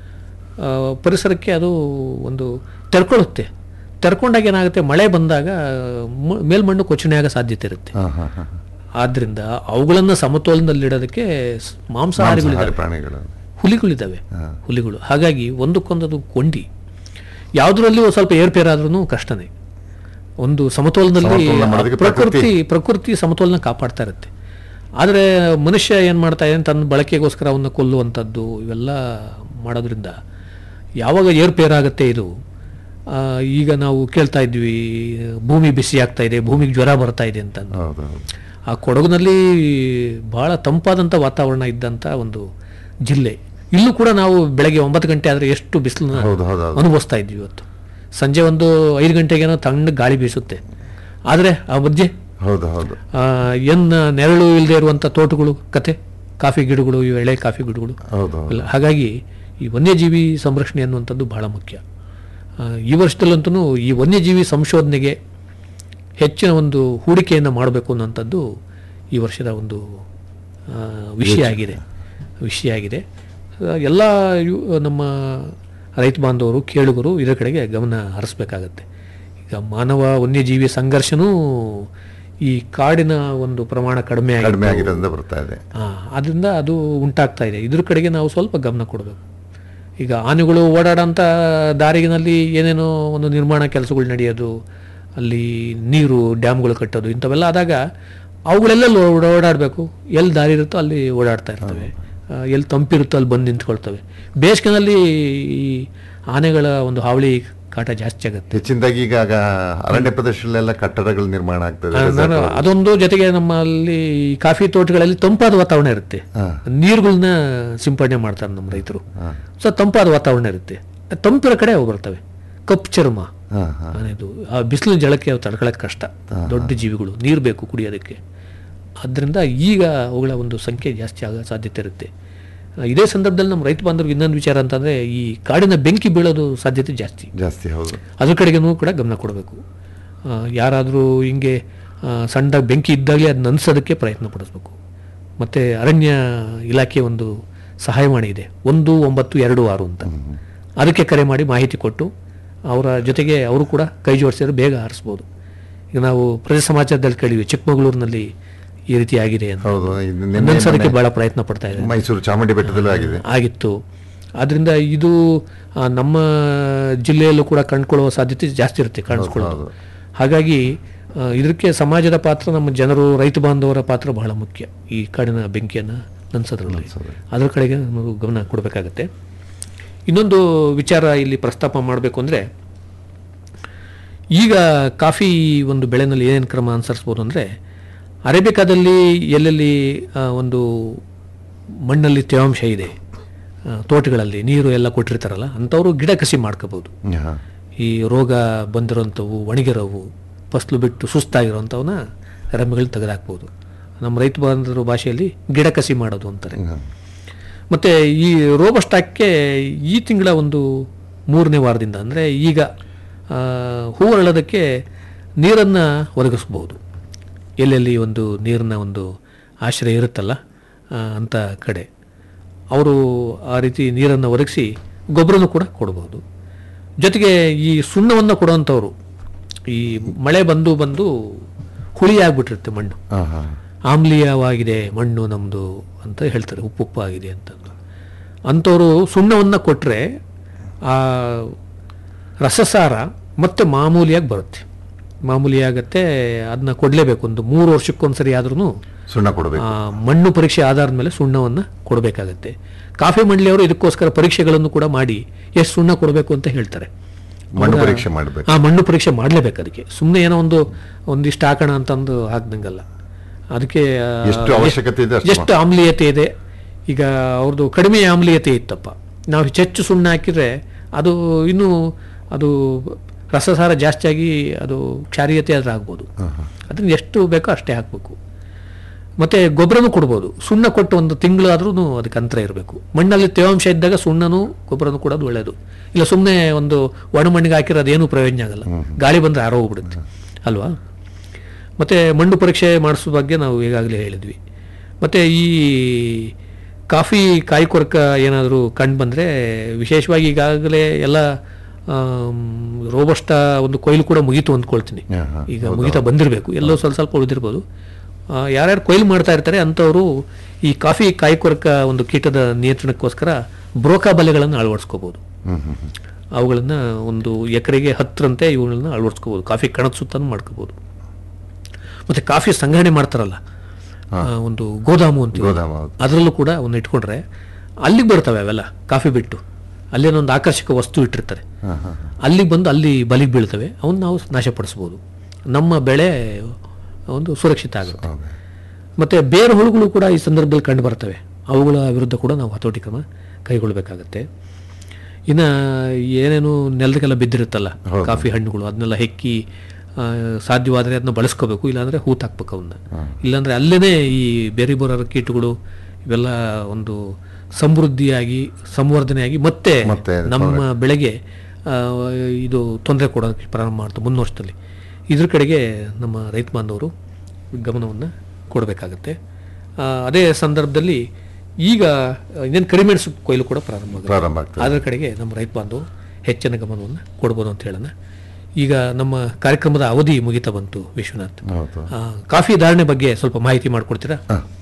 ಆ, ಪರಿಸರಕ್ಕೆ ಅದು ಒಂದು ತೆರ್ಕೊಳ್ಳುತ್ತೆ ತೆರ್ಕೊಂಡಾಗ ಏನಾಗುತ್ತೆ ಮಳೆ ಬಂದಾಗ ಮ- ಮೇಲ್ಮಣ್ಣು ಕೊಚ್ಚಣೆ ಆಗೋ ಸಾಧ್ಯತೆ ಇರುತ್ತೆ ಹಾ, ಹಾ, ಹಾ. ಆದ್ದರಿಂದ ಅವುಗಳನ್ನು ಸಮತೋಲನದಲ್ಲಿಡೋದಕ್ಕೆ ಸ್- ಮಾಂಸಾಹಾರಿಗಳು ಮಾಂಸಾಹಾರಿ ಪ್ರಾಣಿಗಳು ಹುಲಿಗಳಿದ್ದಾವೆ ಹುಲಿಗಳು ಹಾಗಾಗಿ ಒಂದಕ್ಕೊಂದದು ಕೊಂಡಿ ಯಾವುದರಲ್ಲಿ ಒಂದು ಸ್ವಲ್ಪ ಏರ್ಪೇರಾದ್ರೂ ಕಷ್ಟನೇ ಒಂದು ಸಮತೋಲನದಲ್ಲಿ ಸಮತೋಲನ ಮಾಡೋದಕ್ಕೆ ಪ್ರಕೃತಿ ಪ್ರಕೃತಿ ಸಮತೋಲನ ಕಾಪಾಡ್ತಾ ಇರುತ್ತೆ ಆದರೆ ಮನುಷ್ಯ ಏನು ಮಾಡ್ತಾ ಇದ್ದಾನೆ ತನ್ನ ಬಳಕೆಗೋಸ್ಕರ ಅವನ್ನ ಕೊಲ್ಲುವಂಥದ್ದು ಇವೆಲ್ಲ ಮಾಡೋದ್ರಿಂದ ಯಾವಾಗ ಏರ್ಪೇರಾಗುತ್ತೆ ಇದು ಆ, ಈಗ ನಾವು ಕೇಳ್ತಾ ಇದ್ವಿ ಭೂಮಿ ಬಿಸಿ ಆಗ್ತಾ ಇದೆ ಭೂಮಿಗೆ ಜ್ವರ ಬರ್ತಾ ಇದೆ ಅಂತ ಹೌದು ಹೌದು ಆ ಕೊಡಗಿನಲ್ಲಿ ಬಹಳ ತಂಪಾದಂಥ ವಾತಾವರಣ ಇದ್ದಂಥ ಒಂದು ಜಿಲ್ಲೆ ಇಲ್ಲೂ ಕೂಡ ನಾವು ಬೆಳಗ್ಗೆ ಒಂಬತ್ತು ಗಂಟೆ ಆದರೆ ಎಷ್ಟು ಬಿಸಿಲನ್ನ ಹೌದು, ಹೌದು, ಹೌದು. ಅನುಭವಿಸ್ತಾ ಇದ್ವಿ ಇವತ್ತು ಸಂಜೆ ಒಂದು ಐದು ಗಂಟೆಗೇನೋ ತಣ್ಣ ಗಾಳಿ ಬೀಸುತ್ತೆ ಆದರೆ ಆ ಮಧ್ಯೆ ಹೌದು ಹೌದು ಆ, ಏನ್ ನೆರಳು ಇಲ್ಲದೆ ಇರುವಂಥ ತೋಟಗಳು ಕತೆ ಕಾಫಿ ಗಿಡಗಳು ಇವು ಎಳೆ ಕಾಫಿ ಗಿಡಗಳು ಹೌದು ಹೌದು ಇಲ್ಲ ಹಾಗಾಗಿ ಈ ವನ್ಯಜೀವಿ ಸಂರಕ್ಷಣೆ ಅನ್ನುವಂಥದ್ದು ಬಹಳ ಮುಖ್ಯ ಆ, ಈ ವರ್ಷದಲ್ಲಂತೂ ಈ ವನ್ಯಜೀವಿ ಸಂಶೋಧನೆಗೆ ಹೆಚ್ಚಿನ ಒಂದು ಹೂಡಿಕೆಯನ್ನು ಮಾಡಬೇಕು ಅನ್ನುವಂಥದ್ದು ಈ ವರ್ಷದ ಒಂದು ಆ, ವಿಷಯ ಆಗಿದೆ ವಿಷಯ ಆಗಿದೆ ಆ, ಎಲ್ಲ ಯು- ನಮ್ಮ ರೈತ ಬಾಂಧವರು ಕೇಳುಗರು ಇದರ ಕಡೆಗೆ ಗಮನ ಹರಿಸ್ಬೇಕಾಗತ್ತೆ ಈಗ ಮಾನವ ವನ್ಯಜೀವಿ ಸಂಘರ್ಷನೂ ಈ ಕಾಡಿನ ಒಂದು ಪ್ರಮಾಣ ಕಡಿಮೆ ಕಡಿಮೆ ಆಗಿದ್ದು ಆಗಿರೋದ್ರಿಂದ ಬರ್ತಾ ಇದೆ ಆ, ಅದರಿಂದ ಅದು ಉಂಟಾಗ್ತಾ ಇದೆ ಇದ್ರ ಕಡೆಗೆ ನಾವು ಸ್ವಲ್ಪ ಗಮನ ಕೊಡಬೇಕು ಈಗ ಆನೆಗಳು ಓಡಾಡೋಂಥ ದಾರಿನಲ್ಲಿ ಏನೇನೋ ಒಂದು ನಿರ್ಮಾಣ ಕೆಲಸಗಳು ನಡೆಯೋದು ಅಲ್ಲಿ ನೀರು ಡ್ಯಾಮ್ಗಳು ಕಟ್ಟೋದು ಇಂಥವೆಲ್ಲ ಆದಾಗ ಅವುಗಳೆಲ್ಲ ಓಡಾಡಬೇಕು ಎಲ್ಲಿ ದಾರಿ ಇರುತ್ತೋ ಅಲ್ಲಿ ಓಡಾಡ್ತಾ ಇರ್ತವೆ ಆ, ಎಲ್ಲಿ ತಂಪಿರುತ್ತೋ ಅಲ್ಲಿ ಬಂದು ನಿಂತ್ಕೊಳ್ತವೆ ಬೇಸಿಗೆನಲ್ಲಿ ಈ ಆನೆಗಳ ಒಂದು ಹಾವಳಿ ಕಾಟ ಜಾಸ್ತಿ ಆಗುತ್ತೆ ಹೆಚ್ಚಿನದಾಗಿ ಈಗ ಆಗ ಅರಣ್ಯ ಪ್ರದೇಶದಲ್ಲೆಲ್ಲ ಕಟ್ಟಡಗಳು ನಿರ್ಮಾಣ ಆಗ್ತದೆ ಆ, ನಾನು ಅದೊಂದು ಜೊತೆಗೆ ನಮ್ಮಲ್ಲಿ ಈ ಕಾಫಿ ತೋಟಗಳಲ್ಲಿ ತಂಪಾದ ವಾತಾವರಣ ಇರುತ್ತೆ ನೀರುಗಳನ್ನ ಸಿಂಪಡಣೆ ಮಾಡ್ತಾರೆ ನಮ್ಮ ರೈತರು ಸೊ ತಂಪಾದ ವಾತಾವರಣ ಇರುತ್ತೆ ತಂಪಿರೋ ಕಡೆ ಅವು ಬರ್ತವೆ ಕಪ್ಪು ಚರ್ಮ ಹಾ ಹಾ ಆನೆದು ಆ ಬಿಸಿಲಿನ ಜಳಕ್ಕೆ ಅವು ತಡ್ಕೊಳ್ಳೋಕೆ ಕಷ್ಟ ದೊಡ್ಡ ಜೀವಿಗಳು ನೀರು ಬೇಕು ಕುಡಿಯೋದಕ್ಕೆ ಆದ್ದರಿಂದ ಈಗ ಅವುಗಳ ಒಂದು ಸಂಖ್ಯೆ ಜಾಸ್ತಿ ಆಗೋ ಸಾಧ್ಯತೆ ಇರುತ್ತೆ ಆ, ಇದೇ ಸಂದರ್ಭದಲ್ಲಿ ನಮ್ಮ ರೈತ ಬಾಂಧವ್ರಿಗೆ ಇನ್ನೊಂದು ವಿಚಾರ ಅಂತಂದರೆ ಈ ಕಾಡಿನ ಬೆಂಕಿ ಬೀಳೋದು ಸಾಧ್ಯತೆ ಜಾಸ್ತಿ ಜಾಸ್ತಿ ಹೌದು ಅದ್ರ ಕಡೆಗೂ ಕೂಡ ಗಮನ ಕೊಡಬೇಕು ಯಾರಾದರೂ ಹಿಂಗೆ ಆ, ಸಣ್ಣದಾಗಿ ಬೆಂಕಿ ಇದ್ದಾಗಲೇ ಅದನ್ನ ಅನ್ಸೋದಕ್ಕೆ ಪ್ರಯತ್ನ ಪಡಿಸ್ಬೇಕು ಮತ್ತು ಅರಣ್ಯ ಇಲಾಖೆ ಒಂದು ಸಹಾಯವಾಣಿ ಇದೆ ಒಂದು ಒಂಬತ್ತು ಎರಡು ಆರು ಅಂತ ಅದಕ್ಕೆ ಕರೆ ಮಾಡಿ ಮಾಹಿತಿ ಕೊಟ್ಟು ಅವರ ಜೊತೆಗೆ ಅವರು ಕೂಡ ಕೈ ಜೋಡಿಸಿದ್ರೆ ಬೇಗ ಹಾರಿಸ್ಬೋದು ಈಗ ನಾವು ಪ್ರತಿ ಸಮಾಚಾರದಲ್ಲಿ ಕೇಳಿವಿ ಚಿಕ್ಕಮಗಳೂರಿನಲ್ಲಿ ಈ ರೀತಿ ಆಗಿದೆ ಅಂತ ಹೌದು ಇದು ನಿನ್ನೆ ನಿಲ್ಲಿಸೋದಕ್ಕೆ ಮೊನ್ನೆ ಬಹಳ ಪ್ರಯತ್ನ ಪಡ್ತಾ ಇದೆ ಮೈಸೂರು ಚಾಮುಂಡಿ ಬೆಟ್ಟದಲ್ಲೂ ಆಗಿದೆ ಆಗಿತ್ತು ಆದ್ದರಿಂದ ಇದು ಆ, ನಮ್ಮ ಜಿಲ್ಲೆಯಲ್ಲೂ ಕೂಡ ಕಂಡುಕೊಳ್ಳುವ ಸಾಧ್ಯತೆ ಜಾಸ್ತಿ ಇರುತ್ತೆ ಕಾಣಿಸ್ಕೊಳ್ಳೋದು ಹಾಗಾಗಿ ಆ, ಇದಕ್ಕೆ ಸಮಾಜದ ಪಾತ್ರ ನಮ್ಮ ಜನರು ರೈತ ಬಾಂಧವರ ಪಾತ್ರ ಬಹಳ ಮುಖ್ಯ ಈ ಕಾಡಿನ ಬೆಂಕಿಯನ್ನು ನಂದಿಸೋದ್ರಲ್ಲಿ ಅದ್ರ ಕಡೆಗೆ ನಾವು ಗಮನ ಕೊಡಬೇಕಾಗತ್ತೆ ಇನ್ನೊಂದು ವಿಚಾರ ಇಲ್ಲಿ ಪ್ರಸ್ತಾಪ ಮಾಡಬೇಕು ಅಂದರೆ ಈಗ ಕಾಫಿ ಒಂದು ಬೆಳೆನಲ್ಲಿ ಏನೇನು ಕ್ರಮ ಅನುಸರಿಸ್ಬೋದು ಅಂದರೆ ಅರೇಬಿಕಾದಲ್ಲಿ ಎಲ್ಲೆಲ್ಲಿ ಆ, ಒಂದು ಮಣ್ಣಲ್ಲಿ ತೇವಾಂಶ ಇದೆ ಆ, ತೋಟಗಳಲ್ಲಿ ನೀರು ಎಲ್ಲ ಕೊಟ್ಟಿರ್ತಾರಲ್ಲ ಅಂಥವರು ಗಿಡ ಕಸಿ ಮಾಡ್ಕೋಬೋದು ಹಾ. ಈ ರೋಗ ಬಂದಿರೋಂಥವು ಒಣಗಿರೋವು ಫಸಲು ಬಿಟ್ಟು ಸುಸ್ತಾಗಿರೋಂಥವನ್ನ ರೆಂಬೆಗಳು ತೆಗೆದಾಕ್ಬೋದು ನಮ್ಮ ರೈತ ಬಾಂಧವರ ಭಾಷೆಯಲ್ಲಿ ಗಿಡ ಕಸಿ ಮಾಡೋದು ಅಂತಾರೆ ಮತ್ತು ಈ ರೋಬಸ್ಟಾಕ್ಕೆ ಈ ತಿಂಗಳ ಒಂದು ಮೂರನೇ ವಾರದಿಂದ ಅಂದರೆ ಈಗ ಆ, ಹೂ ಅರಳೋದಕ್ಕೆ ನೀರನ್ನು ಒದಗಿಸ್ಬೋದು ಎಲ್ಲೆಲ್ಲಿ ಒಂದು ನೀರಿನ ಒಂದು ಆಶ್ರಯ ಇರುತ್ತಲ್ಲ ಆ, ಅಂಥ ಕಡೆ ಅವರು ಆ ರೀತಿ ನೀರನ್ನು ಒದಗಿಸಿ ಗೊಬ್ಬರನೂ ಕೂಡ ಕೊಡ್ಬೋದು ಜೊತೆಗೆ ಈ ಸುಣ್ಣವನ್ನು ಕೊಡುವಂಥವ್ರು ಈ ಮಳೆ ಬಂದು ಬಂದು ಹುಳಿ ಆಗ್ಬಿಟ್ಟಿರುತ್ತೆ ಮಣ್ಣು ಹಾ ಹಾ ಆಮ್ಲೀಯವಾಗಿದೆ ಮಣ್ಣು ನಮ್ಮದು ಅಂತ ಹೇಳ್ತಾರೆ ಉಪ್ಪು ಉಪ್ಪಾಗಿದೆ ಅಂತಂದು ಅಂಥವರು ಸುಣ್ಣವನ್ನು ಕೊಟ್ಟರೆ ಆ ರಸಸಾರ ಮತ್ತೆ ಮಾಮೂಲಿಯಾಗಿ ಬರುತ್ತೆ ಮಾಮೂಲಿ ಆಗತ್ತೆ ಅದನ್ನ ಕೊಡಲೇಬೇಕು ಒಂದು ಮೂರು ವರ್ಷಕ್ಕೊಂದ್ಸರಿ ಆದ್ರೂ ಸುಣ್ಣ ಕೊಡಬೇಕು ಮಣ್ಣು ಪರೀಕ್ಷೆ ಆಧಾರದ ಮೇಲೆ ಸುಣ್ಣವನ್ನು ಕೊಡಬೇಕಾಗತ್ತೆ ಕಾಫಿ ಮಂಡಳಿಯವರು ಇದಕ್ಕೋಸ್ಕರ ಪರೀಕ್ಷೆಗಳನ್ನು ಕೂಡ ಮಾಡಿ ಎಷ್ಟು ಸುಣ್ಣ ಕೊಡಬೇಕು ಅಂತ ಹೇಳ್ತಾರೆ ಮಣ್ಣು ಹೌದಾ? ಪರೀಕ್ಷೆ ಮಾಡಬೇಕು ಆ ಮಣ್ಣು ಪರೀಕ್ಷೆ ಮಾಡಲೇಬೇಕು ಅದಕ್ಕೆ ಸುಮ್ಮನೆ ಏನೋ ಒಂದು ಒಂದಿಷ್ಟು ಹಾಕೋಣ ಅಂತಂದು ಹಾಕ್ದಂಗಲ್ಲ ಅದಕ್ಕೆ ಆ, ಎಷ್ಟು ಅವಶ್ಯಕತೆ ಇದೆ ಅಷ್ಟು ಎಷ್ಟು ಆಮ್ಲೀಯತೆ ಇದೆ ಈಗ ಅವ್ರದ್ದು ಕಡಿಮೆ ಆಮ್ಲೀಯತೆ ಇತ್ತಪ್ಪ ನಾವು ಹೆಚ್ಚು ಸುಣ್ಣ ಹಾಕಿದ್ರೆ ಅದು ಇನ್ನೂ ಅದು ರಸಸಾರ ಜಾಸ್ತಿಯಾಗಿ ಅದು ಕ್ಷಾರೀಯತೆ ಆದ್ರೆ ಆಗ್ಬೋದು ಅದನ್ನ ಎಷ್ಟು ಬೇಕೋ ಅಷ್ಟೇ ಹಾಕಬೇಕು ಮತ್ತೆ ಗೊಬ್ಬರನೂ ಕೊಡ್ಬೋದು ಸುಣ್ಣ ಕೊಟ್ಟು ಒಂದು ತಿಂಗಳಾದ್ರೂ ಅದಕ್ಕೆ ಅಂತರ ಇರಬೇಕು ಮಣ್ಣಲ್ಲಿ ತೇವಾಂಶ ಇದ್ದಾಗ ಸುಣ್ಣನೂ ಗೊಬ್ಬರನೂ ಕೊಡೋದು ಒಳ್ಳೆಯದು ಇಲ್ಲ ಸುಮ್ಮನೆ ಒಂದು ಒಣ ಮಣ್ಣಿಗೆ ಹಾಕಿರೋದು ಏನೂ ಪ್ರಯೋಜನ ಆಗಲ್ಲ ಗಾಳಿ ಬಂದರೆ ಆರೋಗ್ಬಿಡುತ್ತೆ ಅಲ್ವಾ ಮತ್ತು ಮಣ್ಣು ಪರೀಕ್ಷೆ ಮಾಡಿಸೋ ಬಗ್ಗೆ ನಾವು ಈಗಾಗಲೇ ಹೇಳಿದ್ವಿ ಮತ್ತು ಈ ಕಾಫಿ ಕಾಯಿ ಕೊರಕ ಏನಾದರೂ ಕಂಡು ಬಂದರೆ ವಿಶೇಷವಾಗಿ ಈಗಾಗಲೇ ಎಲ್ಲ ರೋಬಸ್ಟ ಒಂದು ಕೊಯ್ಲು ಕೂಡ ಮುಗೀತು ಅಂದ್ಕೊಳ್ತೀನಿ ಹಾ, ಹಾ, ಈಗ ಮುಗಿತಾ ಬಂದಿರಬೇಕು ಎಲ್ಲೋ ಸ್ವಲ್ಪ ಸ್ವಲ್ಪ ಉಳಿದಿರ್ಬೋದು ಆ, ಯಾರ್ಯಾರು ಕೊಯ್ಲು ಮಾಡ್ತಾ ಇರ್ತಾರೆ ಅಂಥವರು ಈ ಕಾಫಿ ಕಾಯಿ ಕೊರಕ ಒಂದು ಕೀಟದ ನಿಯಂತ್ರಣಕ್ಕೋಸ್ಕರ ಬ್ರೋಕಾ ಬಲೆಗಳನ್ನು ಅಳವಡಿಸ್ಕೋಬೋದು ಹ್ಮ್ ಹ್ಮ್ ಹ್ಮ್. ಅವುಗಳನ್ನು ಒಂದು ಎಕರೆಗೆ ಹತ್ತರಂತೆ ಇವುಗಳನ್ನ ಅಳವಡಿಸ್ಕೋಬೋದು ಕಾಫಿ ಕಣದ ಸುತ್ತನೂ ಮಾಡ್ಕೋಬೋದು ಮತ್ತು ಕಾಫಿ ಸಂಗ್ರಹಣೆ ಮಾಡ್ತಾರಲ್ಲ ಆ, ಒಂದು ಗೋದಾಮು ಅಂತ ಗೋದಾಮು, ಹೌದು. ಅದರಲ್ಲೂ ಕೂಡ ಒಂದು ಇಟ್ಕೊಂಡ್ರೆ ಅಲ್ಲಿಗೆ ಬರ್ತವೆ ಅವೆಲ್ಲ ಕಾಫಿ ಬಿಟ್ಟು ಅಲ್ಲೇನೊಂದು ಆಕರ್ಷಕ ವಸ್ತು ಇಟ್ಟಿರ್ತಾರೆ ಹಾ, ಹಾ, ಹಾ. ಅಲ್ಲಿಗೆ ಬಂದು ಅಲ್ಲಿ ಬಲಿಗೆ ಬೀಳ್ತವೆ ಅವನ್ನ ನಾವು ನಾಶಪಡಿಸ್ಬೋದು ನಮ್ಮ ಬೆಳೆ ಒಂದು ಸುರಕ್ಷಿತ ಆಗುತ್ತೆ ಹೌದು. ಮತ್ತು ಬೇರೆ ಹುಳುಗಳು ಕೂಡ ಈ ಸಂದರ್ಭದಲ್ಲಿ ಕಂಡು ಬರ್ತವೆ ಅವುಗಳ ವಿರುದ್ಧ ಕೂಡ ನಾವು ಹತೋಟಿ ಕ್ರಮ ಕೈಗೊಳ್ಳಬೇಕಾಗತ್ತೆ ಇನ್ನು ಏನೇನು ನೆಲದಕ್ಕೆಲ್ಲ ಬಿದ್ದಿರುತ್ತಲ್ಲ ಹೌದು. ಕಾಫಿ ಹಣ್ಣುಗಳು ಅದನ್ನೆಲ್ಲ ಹೆಕ್ಕಿ ಆ, ಸಾಧ್ಯವಾದರೆ ಅದನ್ನ ಬಳಸ್ಕೋಬೇಕು ಇಲ್ಲಾಂದರೆ ಹೂತು ಹಾಕ್ಬೇಕು ಅವನ್ನ ಇಲ್ಲಾಂದರೆ ಅಲ್ಲೇ ಈ ಬೇರೆ ಬರೋ ಕೀಟಗಳು ಇವೆಲ್ಲ ಒಂದು ಸಮೃದ್ಧಿಯಾಗಿ ಸಂವರ್ಧನೆಯಾಗಿ ಮತ್ತೆ ಮತ್ತೆ ನಮ್ಮ ಬೆಳೆಗೆ ಆ, ಇದು ತೊಂದರೆ ಕೊಡೋಕ್ಕೆ ಪ್ರಾರಂಭ ಮಾಡ್ತು ಮುಂದಿನ ವರ್ಷದಲ್ಲಿ ಇದ್ರ ಕಡೆಗೆ ನಮ್ಮ ರೈತ ಬಾಂಧವರು ಗಮನವನ್ನು ಕೊಡಬೇಕಾಗತ್ತೆ ಆ, ಅದೇ ಸಂದರ್ಭದಲ್ಲಿ ಈಗ ಇನ್ನೇನು ಕರಿಮೆಣಸು ಕೊಯ್ಲು ಕೂಡ ಪ್ರಾರಂಭ ಆಗುತ್ತೆ. ಪ್ರಾರಂಭ ಆಗ್ತದೆ. ಅದರ ಕಡೆಗೆ ನಮ್ಮ ರೈತ ಬಾಂಧವರು ಹೆಚ್ಚಿನ ಗಮನವನ್ನು ಕೊಡ್ಬೋದು ಅಂತ ಹೇಳೋಣ ಈಗ ನಮ್ಮ ಕಾರ್ಯಕ್ರಮದ ಅವಧಿ ಮುಗಿತಾ ಬಂತು ವಿಶ್ವನಾಥ್ ಹೌದು ಆ, ಕಾಫಿ ಧಾರಣೆ ಬಗ್ಗೆ ಸ್ವಲ್ಪ ಮಾಹಿತಿ ಮಾಡಿಕೊಡ್ತೀರಾ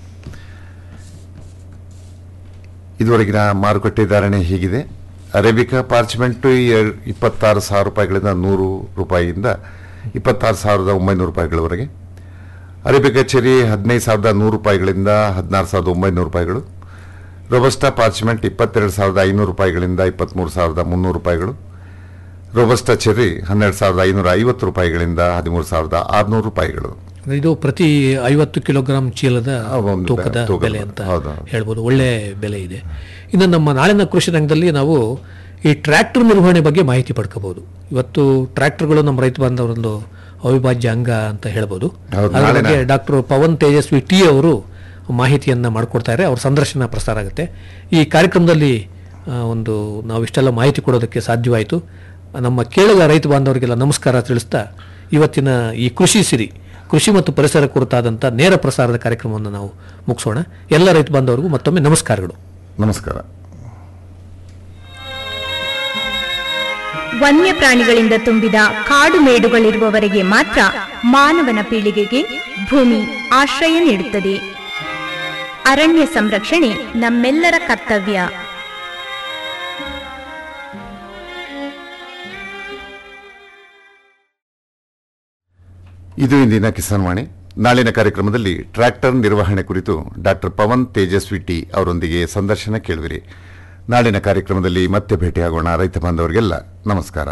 ಇದುವರೆಗಿನ ಮಾರುಕಟ್ಟೆ ಧಾರಣೆ ಹೀಗಿದೆ ಅರೇಬಿಕಾ ಪಾರ್ಚ್ಮೆಂಟ್ ಇಪ್ಪತ್ತಾರು ಸಾವಿರ ರೂಪಾಯಿಗಳಿಂದ ನೂರು ರೂಪಾಯಿಯಿಂದ ಇಪ್ಪತ್ತಾರು ಸಾವಿರದ ಒಂಬೈನೂರು ರೂಪಾಯಿಗಳವರೆಗೆ ಅರೇಬಿಕಾ ಚೆರಿ ಹದಿನೈದು ಸಾವಿರದ ನೂರು ರೂಪಾಯಿಗಳಿಂದ ಹದಿನಾರು ಸಾವಿರದ ಒಂಬೈನೂರು ರೂಪಾಯಿಗಳು ರೋಬಸ್ಟಾ ಪಾರ್ಚ್ಮೆಂಟ್ ಇಪ್ಪತ್ತೆರಡು ಸಾವಿರದ ಐನೂರು ರೂಪಾಯಿಗಳಿಂದ ಇಪ್ಪತ್ತ್ಮೂರು ಸಾವಿರದ ಮುನ್ನೂರು ರೂಪಾಯಿಗಳು ರೋಬಸ್ಟಾ ಚೆರ್ರಿ ಹನ್ನೆರಡು ಸಾವಿರದ ಐನೂರ ಐವತ್ತು ರೂಪಾಯಿಗಳಿಂದ ಹದಿಮೂರು ಸಾವಿರದ ಆರುನೂರು ರೂಪಾಯಿಗಳು ಇದು ಪ್ರತಿ ಐವತ್ತು ಕಿಲೋಗ್ರಾಂ ಚೀಲದ ಆ, ಒಂದು ತೂಕದ ತೂಕದ ಬೆಲೆ ಅಂತ ಹೌದು, ಹೌದು. ಹೇಳ್ಬೋದು ಒಳ್ಳೆ ಬೆಲೆ ಇದೆ ಇನ್ನು ನಮ್ಮ ನಾಳಿನ ಕೃಷಿ ರಂಗದಲ್ಲಿ ನಾವು ಈ ಟ್ರ್ಯಾಕ್ಟರ್ ನಿರ್ವಹಣೆ ಬಗ್ಗೆ ಮಾಹಿತಿ ಪಡ್ಕೋಬಹುದು ಇವತ್ತು ಟ್ರ್ಯಾಕ್ಟರ್ಗಳು ನಮ್ಮ ರೈತ ಬಾಂಧವರೊಂದು ಅವಿಭಾಜ್ಯ ಅಂಗ ಅಂತ ಹೇಳ್ಬೋದು ಹೌದು, ಅದ್ರ ನಾಳಿನ- ಬಗ್ಗೆ ಡಾಕ್ಟರ್ ಪವನ್ ತೇಜಸ್ವಿ ಟಿ ಅವರು ಮಾಹಿತಿಯನ್ನ ಮಾಡ್ಕೊಡ್ತಾರೆ ಅವ್ರ ಸಂದರ್ಶನ ಪ್ರಸಾರ ಆಗುತ್ತೆ ಈ ಕಾರ್ಯಕ್ರಮದಲ್ಲಿ ಆ, ಒಂದು ನಾವು ಇಷ್ಟೆಲ್ಲ ಮಾಹಿತಿ ಕೊಡೋದಕ್ಕೆ ಸಾಧ್ಯವಾಯಿತು ನಮ್ಮ ಕೇಳುಗ ರೈತ ಬಾಂಧವರಿಗೆಲ್ಲ ನಮಸ್ಕಾರ ತಿಳಿಸ್ತಾ ಇವತ್ತಿನ ಈ ಕೃಷಿ ಸಿರಿ ಕೃಷಿ ಮತ್ತು ಪರಿಸರ ಕುರಿತಾದಂಥ ನೇರ ಪ್ರಸಾರದ ಕಾರ್ಯಕ್ರಮವನ್ನು ನಾವು ಮುಗಿಸೋಣ ಎಲ್ಲ ರೈತ ಬಾಂಧವರಿಗೂ ಮತ್ತೊಮ್ಮೆ ನಮಸ್ಕಾರಗಳು ನಮಸ್ಕಾರ ವನ್ಯ ಪ್ರಾಣಿಗಳಿಂದ ತುಂಬಿದ ಕಾಡು ಮೇಡುಗಳಿರುವವರೆಗೆ ಮಾತ್ರ ಮಾನವನ ಪೀಳಿಗೆಗೆ ಭೂಮಿ ಆಶ್ರಯ ನೀಡುತ್ತದೆ ಅರಣ್ಯ ಸಂರಕ್ಷಣೆ ನಮ್ಮೆಲ್ಲರ ಕರ್ತವ್ಯ ಇದು ಇಂದಿನ ಕಿಸಾನ್ ವಾಣಿ ನಾಳಿನ ಕಾರ್ಯಕ್ರಮದಲ್ಲಿ ಟ್ರ್ಯಾಕ್ಟರ್ ನಿರ್ವಹಣೆ ಕುರಿತು ಡಾಕ್ಟರ್ ಪವನ್ ತೇಜಸ್ವಿ ಟಿ ಅವರೊಂದಿಗೆ ಸಂದರ್ಶನ ಕೇಳುವಿರಿ ನಾಳಿನ ಕಾರ್ಯಕ್ರಮದಲ್ಲಿ ಮತ್ತೆ ಭೇಟಿಯಾಗೋಣ ರೈತ ಬಾಂಧವರಿಗೆಲ್ಲ ನಮಸ್ಕಾರ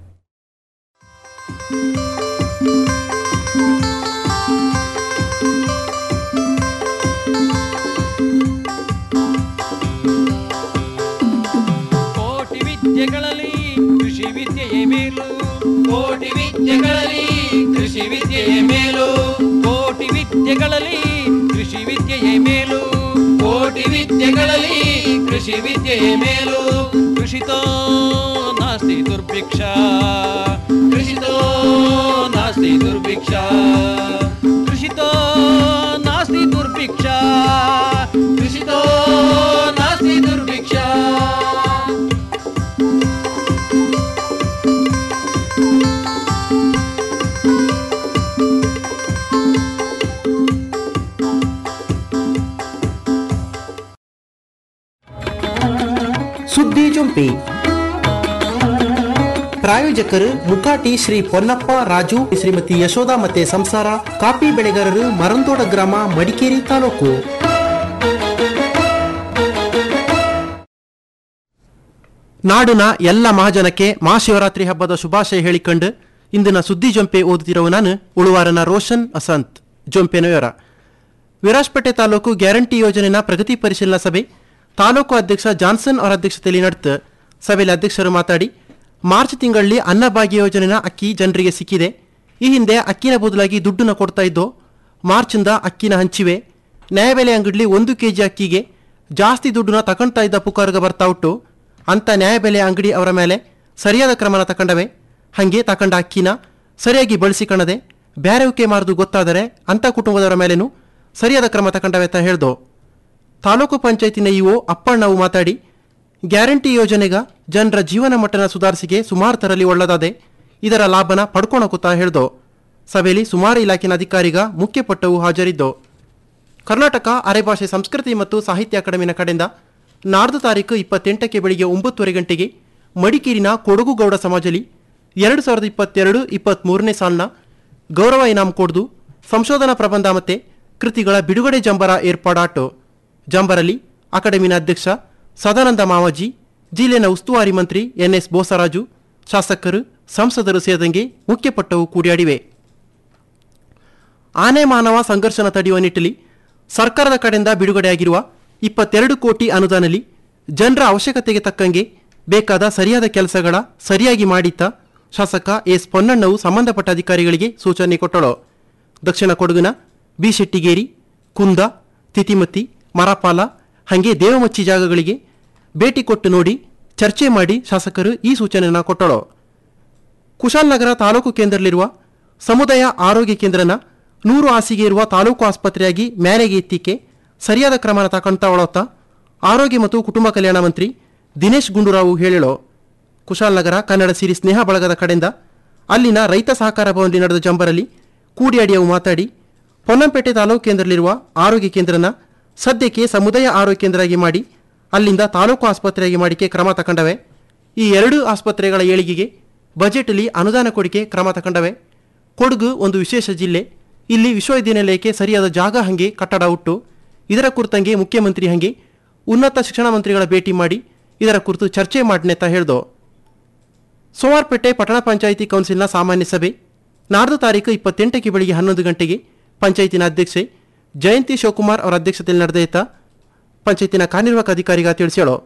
ಕೋಟಿ ವಿದ್ಯೆಗಳಲ್ಲಿ ಕೃಷಿ ವಿದ್ಯೆಯೇ ಮೇಲು ಕೋಟಿ ವಿದ್ಯೆಗಳಲ್ಲಿ ಕೃಷಿ ವಿದ್ಯೆಯೇ ಮೇಲು ಕೋಟಿ ವಿದ್ಯೆಗಳಲ್ಲಿ ಕೃಷಿ ವಿದ್ಯೆಯೇ ಮೇಲು ಕೋಟಿ ವಿದ್ಯೆಗಳಲ್ಲಿ ಕೃಷಿ ವಿದ್ಯೆಯೇ ಮೇಲು ಕೃಷಿತೋ ನಾಸ್ತಿ ದುರ್ಭಿಕ್ಷ ಕೃಷಿತೋ ನಾಸ್ತಿ ದುರ್ಭಿಕ್ಷ ಕೃಷಿತೋ ಸುದ್ದಿ ಜೊಂಪಿ ಪ್ರಾಯೋಜಕರು ಮುಕಾಟಿ ಶ್ರೀ ಪೊನ್ನಪ್ಪ ರಾಜು ಶ್ರೀಮತಿ ಯಶೋಧ ಮತ್ತೆ ಸಂಸಾರ ಕಾಫಿ ಬೆಳೆಗಾರರು ಮರಂದೋಡ ಗ್ರಾಮ ಮಡಿಕೇರಿ ತಾಲೂಕು ನಾಡಿನ ಎಲ್ಲ ಮಹಾಜನಕ್ಕೆ ಮಹಾಶಿವರಾತ್ರಿ ಹಬ್ಬದ ಶುಭಾಶಯ ಹೇಳಿಕೊಂಡು ಇಂದಿನ ಸುದ್ದಿ ಜೊಂಪೆ ಓದುತ್ತಿರುವ ನಾನು ಉಳುವಾರನ ರೋಷನ್ ಅಸಂತ್ ಜೊಂಪೆನವರ ವಿರಾಜಪೇಟೆ ತಾಲೂಕು ಗ್ಯಾರಂಟಿ ಯೋಜನೆನ ಪ್ರಗತಿ ಪರಿಶೀಲನಾ ಸಭೆ ತಾಲೂಕು ಅಧ್ಯಕ್ಷ ಜಾನ್ಸನ್ ಅವರ ಅಧ್ಯಕ್ಷತೆಯಲ್ಲಿ ನಡೆದ ಸಭೆಯಲ್ಲಿ ಅಧ್ಯಕ್ಷರು ಮಾತಾಡಿ ಮಾರ್ಚ್ ತಿಂಗಳಲ್ಲಿ ಅನ್ನಭಾಗ್ಯ ಯೋಜನೆನ ಅಕ್ಕಿ ಜನರಿಗೆ ಸಿಕ್ಕಿದೆ ಈ ಹಿಂದೆ ಅಕ್ಕಿನ ಬದಲಾಗಿ ದುಡ್ಡನ್ನ ಕೊಡ್ತಾ ಇದ್ದೋ ಮಾರ್ಚಿಂದ ಅಕ್ಕಿನ ಹಂಚಿವೆ ನ್ಯಾಯಬೆಲೆ ಅಂಗಡಿಲಿ ಒಂದು ಕೆ ಜಿ ಅಕ್ಕಿಗೆ ಜಾಸ್ತಿ ದುಡ್ಡನ್ನ ತಗೊಳ್ತಾ ಇದ್ದ ಪುಕಾರ್ಗ ಬರ್ತಾ ಉಂಟು ಅಂತ ನ್ಯಾಯಬೆಲೆ ಅಂಗಡಿ ಅವರ ಮೇಲೆ ಸರಿಯಾದ ಕ್ರಮನ ತಕೊಂಡವೆ ಹಾಗೆ ತಕೊಂಡ ಅಕ್ಕಿನ ಸರಿಯಾಗಿ ಬಳಸಿಕೊಳ್ಳದೆ ಬ್ಯಾರೆವುಕೆ ಮಾರದು ಗೊತ್ತಾದರೆ ಅಂಥ ಕುಟುಂಬದವರ ಮೇಲೇನು ಸರಿಯಾದ ಕ್ರಮ ತಕೊಂಡವೆ ಅಂತ ಹೇಳ್ದೋ ತಾಲೂಕು ಪಂಚಾಯತಿನ ಇಒ ಅಪ್ಪಣ್ಣವು ಮಾತಾಡಿ ಗ್ಯಾರಂಟಿ ಯೋಜನೆಗ ಜನರ ಜೀವನ ಮಟ್ಟನ ಸುಧಾರಿಸಿಗೆ ಸುಮಾರು ತರಲಿ ಒಳ್ಳದಾದೆ ಇದರ ಲಾಭನ ಪಡ್ಕೊಳಕುತ್ತಾ ಹೇಳ್ದೋ ಸಭೆಯಲ್ಲಿ ಸುಮಾರು ಇಲಾಖೆನ ಅಧಿಕಾರಿಗ ಮುಖ್ಯ ಪಟ್ಟವು ಹಾಜರಿದ್ದೋ ಕರ್ನಾಟಕ ಅರೆಭಾಷೆ ಸಂಸ್ಕೃತಿ ಮತ್ತು ಸಾಹಿತ್ಯ ಅಕಾಡೆಮಿನ ಕಡೆಯಿಂದ ನಾಡ್ದು ತಾರೀಕು ಇಪ್ಪತ್ತೆಂಟಕ್ಕೆ ಬೆಳಿಗ್ಗೆ ಒಂಬತ್ತುವರೆ ಗಂಟೆಗೆ ಮಡಿಕೇರಿನ ಕೊಡಗುಗೌಡ ಸಮಾಜಲಿ ಎರಡು ಸಾವಿರದ ಇಪ್ಪತ್ತೆರಡು ಇಪ್ಪತ್ತ್ಮೂರನೇ ಸಾಲಿನ ಗೌರವ ಇನಾಮ್ ಕೊಡ್ದು ಸಂಶೋಧನಾ ಪ್ರಬಂಧ ಮತ್ತೆ ಕೃತಿಗಳ ಬಿಡುಗಡೆ ಜಂಬರ ಏರ್ಪಾಡಾಟು ಜಂಬರಲ್ಲಿ ಅಕಾಡೆಮಿನ ಅಧ್ಯಕ್ಷ ಸದಾನಂದ ಮಾವಾಜಿ ಜಿಲ್ಲೆನ ಉಸ್ತುವಾರಿ ಮಂತ್ರಿ ಎನ್ಎಸ್ ಬೋಸರಾಜು ಶಾಸಕರು ಸಂಸದರು ಸೇರಿದಂಗೆ ಮುಖ್ಯಪಟ್ಟವು ಕೂಡಿಯಾಡಿವೆ ಆನೆ ಮಾನವ ಸಂಘರ್ಷನ ತಡೆಯುವ ನಿಟ್ಟಿನಲ್ಲಿ ಸರ್ಕಾರದ ಕಡೆಯಿಂದ ಬಿಡುಗಡೆಯಾಗಿರುವ ಇಪ್ಪತ್ತೆರಡು ಕೋಟಿ ಅನುದಾನದಲ್ಲಿ ಜನರ ಅವಶ್ಯಕತೆಗೆ ತಕ್ಕಂಗೆ ಬೇಕಾದ ಸರಿಯಾದ ಕೆಲಸಗಳ ಸರಿಯಾಗಿ ಮಾಡಿತ್ತ ಶಾಸಕ ಎಸ್ ಪೊನ್ನಣ್ಣವು ಸಂಬಂಧಪಟ್ಟ ಅಧಿಕಾರಿಗಳಿಗೆ ಸೂಚನೆ ಕೊಟ್ಟಳು ದಕ್ಷಿಣ ಕೊಡಗಿನ ಬಿ ಶೆಟ್ಟಿಗೇರಿ ಕುಂದ ತಿತಿಮತಿ ಮರಪಾಲ ಹಾಗೆ ದೇವಮಚ್ಚಿ ಜಾಗಗಳಿಗೆ ಭೇಟಿ ಕೊಟ್ಟು ನೋಡಿ ಚರ್ಚೆ ಮಾಡಿ ಶಾಸಕರು ಈ ಸೂಚನೆಯನ್ನು ಕೊಟ್ಟಳು ಕುಶಾಲನಗರ ತಾಲೂಕು ಕೇಂದ್ರದಲ್ಲಿರುವ ಸಮುದಾಯ ಆರೋಗ್ಯ ಕೇಂದ್ರನ ನೂರು ಹಾಸಿಗೆ ಇರುವ ತಾಲೂಕು ಆಸ್ಪತ್ರೆಯಾಗಿ ಮ್ಯಾನೆಗೆ ಎತ್ತಿಕೆ ಸರಿಯಾದ ಕ್ರಮನ ತಕೊಂತಾ ಒಳತ್ತ ಆರೋಗ್ಯ ಮತ್ತು ಕುಟುಂಬ ಕಲ್ಯಾಣ ಮಂತ್ರಿ ದಿನೇಶ್ ಗುಂಡೂರಾವು ಹೇಳಿಳು ಕುಶಾಲನಗರ ಕನ್ನಡ ಸಿರಿ ಸ್ನೇಹ ಬಳಗದ ಕಡೆಯಿಂದ ಅಲ್ಲಿನ ರೈತ ಸಹಕಾರ ಭವನದಲ್ಲಿ ನಡೆದ ಜಂಬರಲ್ಲಿ ಕೂಡಿಯಾಡಿಯವು ಮಾತಾಡಿ ಪೊನ್ನಂಪೇಟೆ ತಾಲೂಕು ಕೇಂದ್ರದಲ್ಲಿರುವ ಆರೋಗ್ಯ ಕೇಂದ್ರನ ಸದ್ಯಕ್ಕೆ ಸಮುದಾಯ ಆರೋಗ್ಯ ಕೇಂದ್ರವಾಗಿ ಮಾಡಿ ಅಲ್ಲಿಂದ ತಾಲೂಕು ಆಸ್ಪತ್ರೆಯಾಗಿ ಮಾಡಿಕೆ ಕ್ರಮ ತಕೊಂಡವೆ ಈ ಎರಡು ಆಸ್ಪತ್ರೆಗಳ ಏಳಿಗೆಗೆ ಬಜೆಟ್ನಲ್ಲಿ ಅನುದಾನ ಕೊಡಿಕೆ ಕ್ರಮ ತಕೊಂಡವೆ ಕೊಡಗು ಒಂದು ವಿಶೇಷ ಜಿಲ್ಲೆ ಇಲ್ಲಿ ವಿಶ್ವವಿದ್ಯಾನಿಲಯಕ್ಕೆ ಸರಿಯಾದ ಜಾಗ ಹಂಗೆ ಕಟ್ಟಡ ಉಟ್ಟು ಇದರ ಕುರಿತಂಗೆ ಮುಖ್ಯಮಂತ್ರಿ ಹಂಗೆ ಉನ್ನತ ಶಿಕ್ಷಣ ಮಂತ್ರಿಗಳ ಭೇಟಿ ಮಾಡಿ ಇದರ ಕುರಿತು ಚರ್ಚೆ ಮಾಡಿನೆ ಅಂತ ಹೇಳ್ದೋ ಸೋಮಾರ್ಪೇಟೆ ಪಟ್ಟಣ ಪಂಚಾಯಿತಿ ಕೌನ್ಸಿಲ್ನ ಸಾಮಾನ್ಯ ಸಭೆ ನಾಡ್ದು ತಾರೀಕು ಇಪ್ಪತ್ತೆಂಟಕ್ಕೆ ಬೆಳಿಗ್ಗೆ ಹನ್ನೊಂದು ಗಂಟೆಗೆ ಪಂಚಾಯಿತಿನ ಅಧ್ಯಕ್ಷೆ ಜಯಂತಿ ಶಿವಕುಮಾರ್ ಅವರ ಅಧ್ಯಕ್ಷತೆಯಲ್ಲಿ ನಡೆದೈತ ಪಂಚಾಯತಿನ ಕಾರ್ಯನಿರ್ವಾಹಕ ಅಧಿಕಾರಿಗ ತಿಳಿಸ್ಯಾಳೋ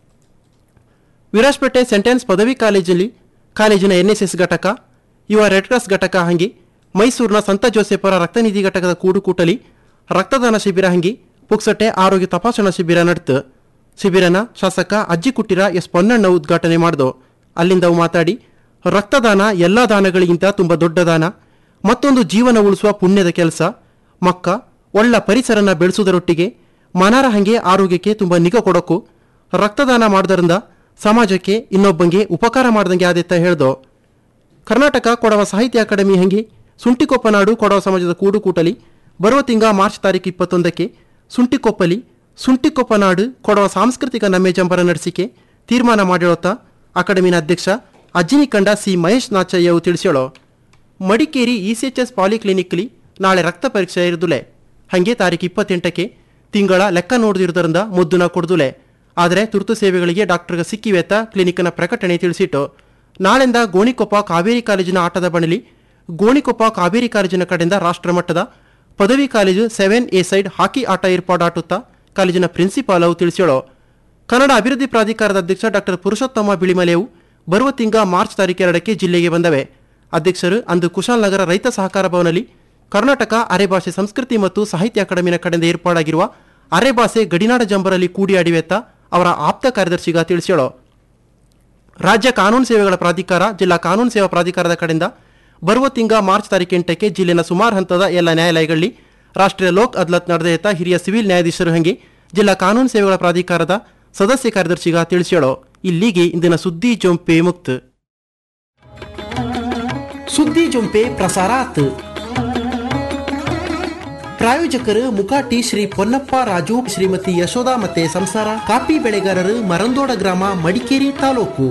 ವಿರಾಜಪೇಟೆ ಸೆಂಟೆನ್ಸ್ ಪದವಿ ಕಾಲೇಜಲ್ಲಿ ಕಾಲೇಜಿನ ಎನ್ಎಸ್ಎಸ್ ಘಟಕ ಯುವ ರೆಡ್ ಕ್ರಾಸ್ ಘಟಕ ಹಂಗೆ ಮೈಸೂರಿನ ಸಂತ ಜೋಸೆಫರ ರಕ್ತನಿಧಿ ಘಟಕದ ಕೂಡುಕೂಟಲಿ ರಕ್ತದಾನ ಶಿಬಿರ ಹಂಗೆ ಪುಕ್ಸಟ್ಟೆ ಆರೋಗ್ಯ ತಪಾಸಣಾ ಶಿಬಿರ ನಡೆತು ಶಿಬಿರನ ಶಾಸಕ ಅಜ್ಜಿಕುಟ್ಟಿರ ಎಸ್ ಪೊನ್ನಣ್ಣ ಉದ್ಘಾಟನೆ ಮಾಡಿದೋ ಅಲ್ಲಿಂದ ಅವು ಮಾತಾಡಿ ರಕ್ತದಾನ ಎಲ್ಲ ದಾನಗಳಿಗಿಂತ ತುಂಬ ದೊಡ್ಡ ದಾನ ಮತ್ತೊಂದು ಜೀವನ ಉಳಿಸುವ ಪುಣ್ಯದ ಕೆಲಸ ಮಕ್ಕ ಒಳ್ಳ ಪರಿಸರನ ಬೆಳೆಸುವುದರೊಟ್ಟಿಗೆ ಮನರ ಹಂಗೆ ಆರೋಗ್ಯಕ್ಕೆ ತುಂಬ ನಿಗಾ ಕೊಡೋಕು ರಕ್ತದಾನ ಮಾಡೋದರಿಂದ ಸಮಾಜಕ್ಕೆ ಇನ್ನೊಬ್ಬಂಗೆ ಉಪಕಾರ ಮಾಡ್ದಂಗೆ ಆದೆತ್ತ ಹೇಳ್ದೋ ಕರ್ನಾಟಕ ಕೊಡವ ಸಾಹಿತ್ಯ ಅಕಾಡೆಮಿ ಹಂಗೆ ಸುಂಟಿಕೊಪ್ಪನಾಡು ಕೊಡವ ಸಮಾಜದ ಕೂಡುಕೂಟಲಿ ಬರುವ ತಿಂಗ ಮಾರ್ಚ್ ತಾರೀಕು ಇಪ್ಪತ್ತೊಂದಕ್ಕೆ ಸುಂಟಿಕೊಪ್ಪಲಿ ಸುಂಟಿಕೊಪ್ಪನಾಡು ಕೊಡವ ಸಾಂಸ್ಕೃತಿಕ ನಮ್ಮೆ ಜಂಬರ ನಡೆಸಿಕೆ ತೀರ್ಮಾನ ಮಾಡಿರೋತ್ತ ಅಕಾಡೆಮಿನ ಅಧ್ಯಕ್ಷ ಅಜ್ಜಿನಿಕಂಡ ಸಿ ಮಹೇಶ್ ನಾಚಯ್ಯವು ತಿಳಿಸ್ಯಾಳೋ ಮಡಿಕೇರಿ ಇಸಿಎಚ್ಎಸ್ ಪಾಲಿಕ್ಲಿನಿಕ್ಲಿ ನಾಳೆ ರಕ್ತ ಪರೀಕ್ಷೆ ಇರುದುಲೆ ಹಾಗೆ ತಾರೀಕು ಇಪ್ಪತ್ತೆಂಟಕ್ಕೆ ತಿಂಗಳ ಲೆಕ್ಕ ನೋಡದಿರುವುದರಿಂದ ಮುದ್ದುನ ಕೊಡ್ದುಲೆ ಆದರೆ ತುರ್ತು ಸೇವೆಗಳಿಗೆ ಡಾಕ್ಟರ್ಗೆ ಸಿಕ್ಕಿವೆತ್ತ ಕ್ಲಿನಿಕ್ನ ಪ್ರಕಟಣೆ ತಿಳಿಸಿಟ್ಟು ನಾಳೆಂದ ಗೋಣಿಕೊಪ್ಪ ಕಾವೇರಿ ಕಾಲೇಜಿನ ಆಟದ ಬಣಲಿ ಗೋಣಿಕೊಪ್ಪ ಕಾವೇರಿ ಕಾಲೇಜಿನ ಕಡೆಯಿಂದ ರಾಷ್ಟ್ರಮಟ್ಟದ ಪದವಿ college seven a side hockey ಆಟ ಏರ್ಪಾಡಾಟುತ್ತಾ ಕಾಲೇಜಿನ ಪ್ರಿನ್ಸಿಪಾಲ್ ಅವು ತಿಳಿಸ್ಯಾಳೋ ಕನ್ನಡ ಅಭಿವೃದ್ಧಿ ಪ್ರಾಧಿಕಾರದ ಅಧ್ಯಕ್ಷ ಡಾಕ್ಟರ್ ಪುರುಷೋತ್ತಮ ಬಿಳಿಮಲೆಯು ಬರುವ ತಿಂಗ ಮಾರ್ಚ್ ತಾರೀಕು ಎರಡಕ್ಕೆ ಜಿಲ್ಲೆಗೆ ಬಂದವೆ ಅಧ್ಯಕ್ಷರು ಅಂದು ಕುಶಾಲನಗರ ರೈತ ಸಹಕಾರ ಭವನಲ್ಲಿ ಕರ್ನಾಟಕ ಅರೆಭಾಷೆ ಸಂಸ್ಕೃತಿ ಮತ್ತು ಸಾಹಿತ್ಯ ಅಕಾಡೆಮಿನ ಕಡೆಯಿಂದ ಏರ್ಪಾಡಾಗಿರುವ ಅರೆಭಾಷೆ ಗಡಿನಾಡ ಜಂಬರಲ್ಲಿ ಕೂಡಿಯಾಡಿವೆತ್ತ ಅವರ ಆಪ್ತ ಕಾರ್ಯದರ್ಶಿಗ ತಿಳಿಸ್ಯಾಳೋ ರಾಜ್ಯ ಕಾನೂನು ಸೇವೆಗಳ ಪ್ರಾಧಿಕಾರ ಜಿಲ್ಲಾ ಕಾನೂನು ಸೇವಾ ಪ್ರಾಧಿಕಾರದ ಕಡೆಯಿಂದ ಬರುವ ತಿಂಗ ಮಾರ್ಚ್ ತಾರೀಕು ಎಂಟಕ್ಕೆ ಜಿಲ್ಲೆನ ಸುಮಾರು ಹಂತದ ಎಲ್ಲ ನ್ಯಾಯಾಲಯಗಳಲ್ಲಿ ರಾಷ್ಟ್ರೀಯ ಲೋಕ್ ಅದಾಲತ್ ನಡೆದೆತ್ತ ಹಿರಿಯ ಸಿವಿಲ್ ನ್ಯಾಯಾಧೀಶರು ಹಂಗೆ ಜಿಲ್ಲಾ ಕಾನೂನು ಸೇವೆಗಳ ಪ್ರಾಧಿಕಾರದ ಸದಸ್ಯ ಕಾರ್ಯದರ್ಶಿಗ ತಿಳಿಸ್ಯಾಳೋ ಇಲ್ಲಿಗೆ ಇಂದಿನ ಸುದ್ದಿ ಜೊಂಪೆ ಮುಕ್ತ ಸುದ್ದಿ ಜೊಂಪೆ ಪ್ರಸಾರ ಆತು ಪ್ರಾಯೋಜಕರು ಮುಕಾಟಿ ಶ್ರೀ ಪೊನ್ನಪ್ಪ ರಾಜು ಶ್ರೀಮತಿ ಯಶೋಧ ಮತ್ತೆ ಸಂಸಾರ ಕಾಫಿ ಬೆಳೆಗಾರರು ಮರಂದೋಡ ಗ್ರಾಮ ಮಡಿಕೇರಿ ತಾಲೂಕು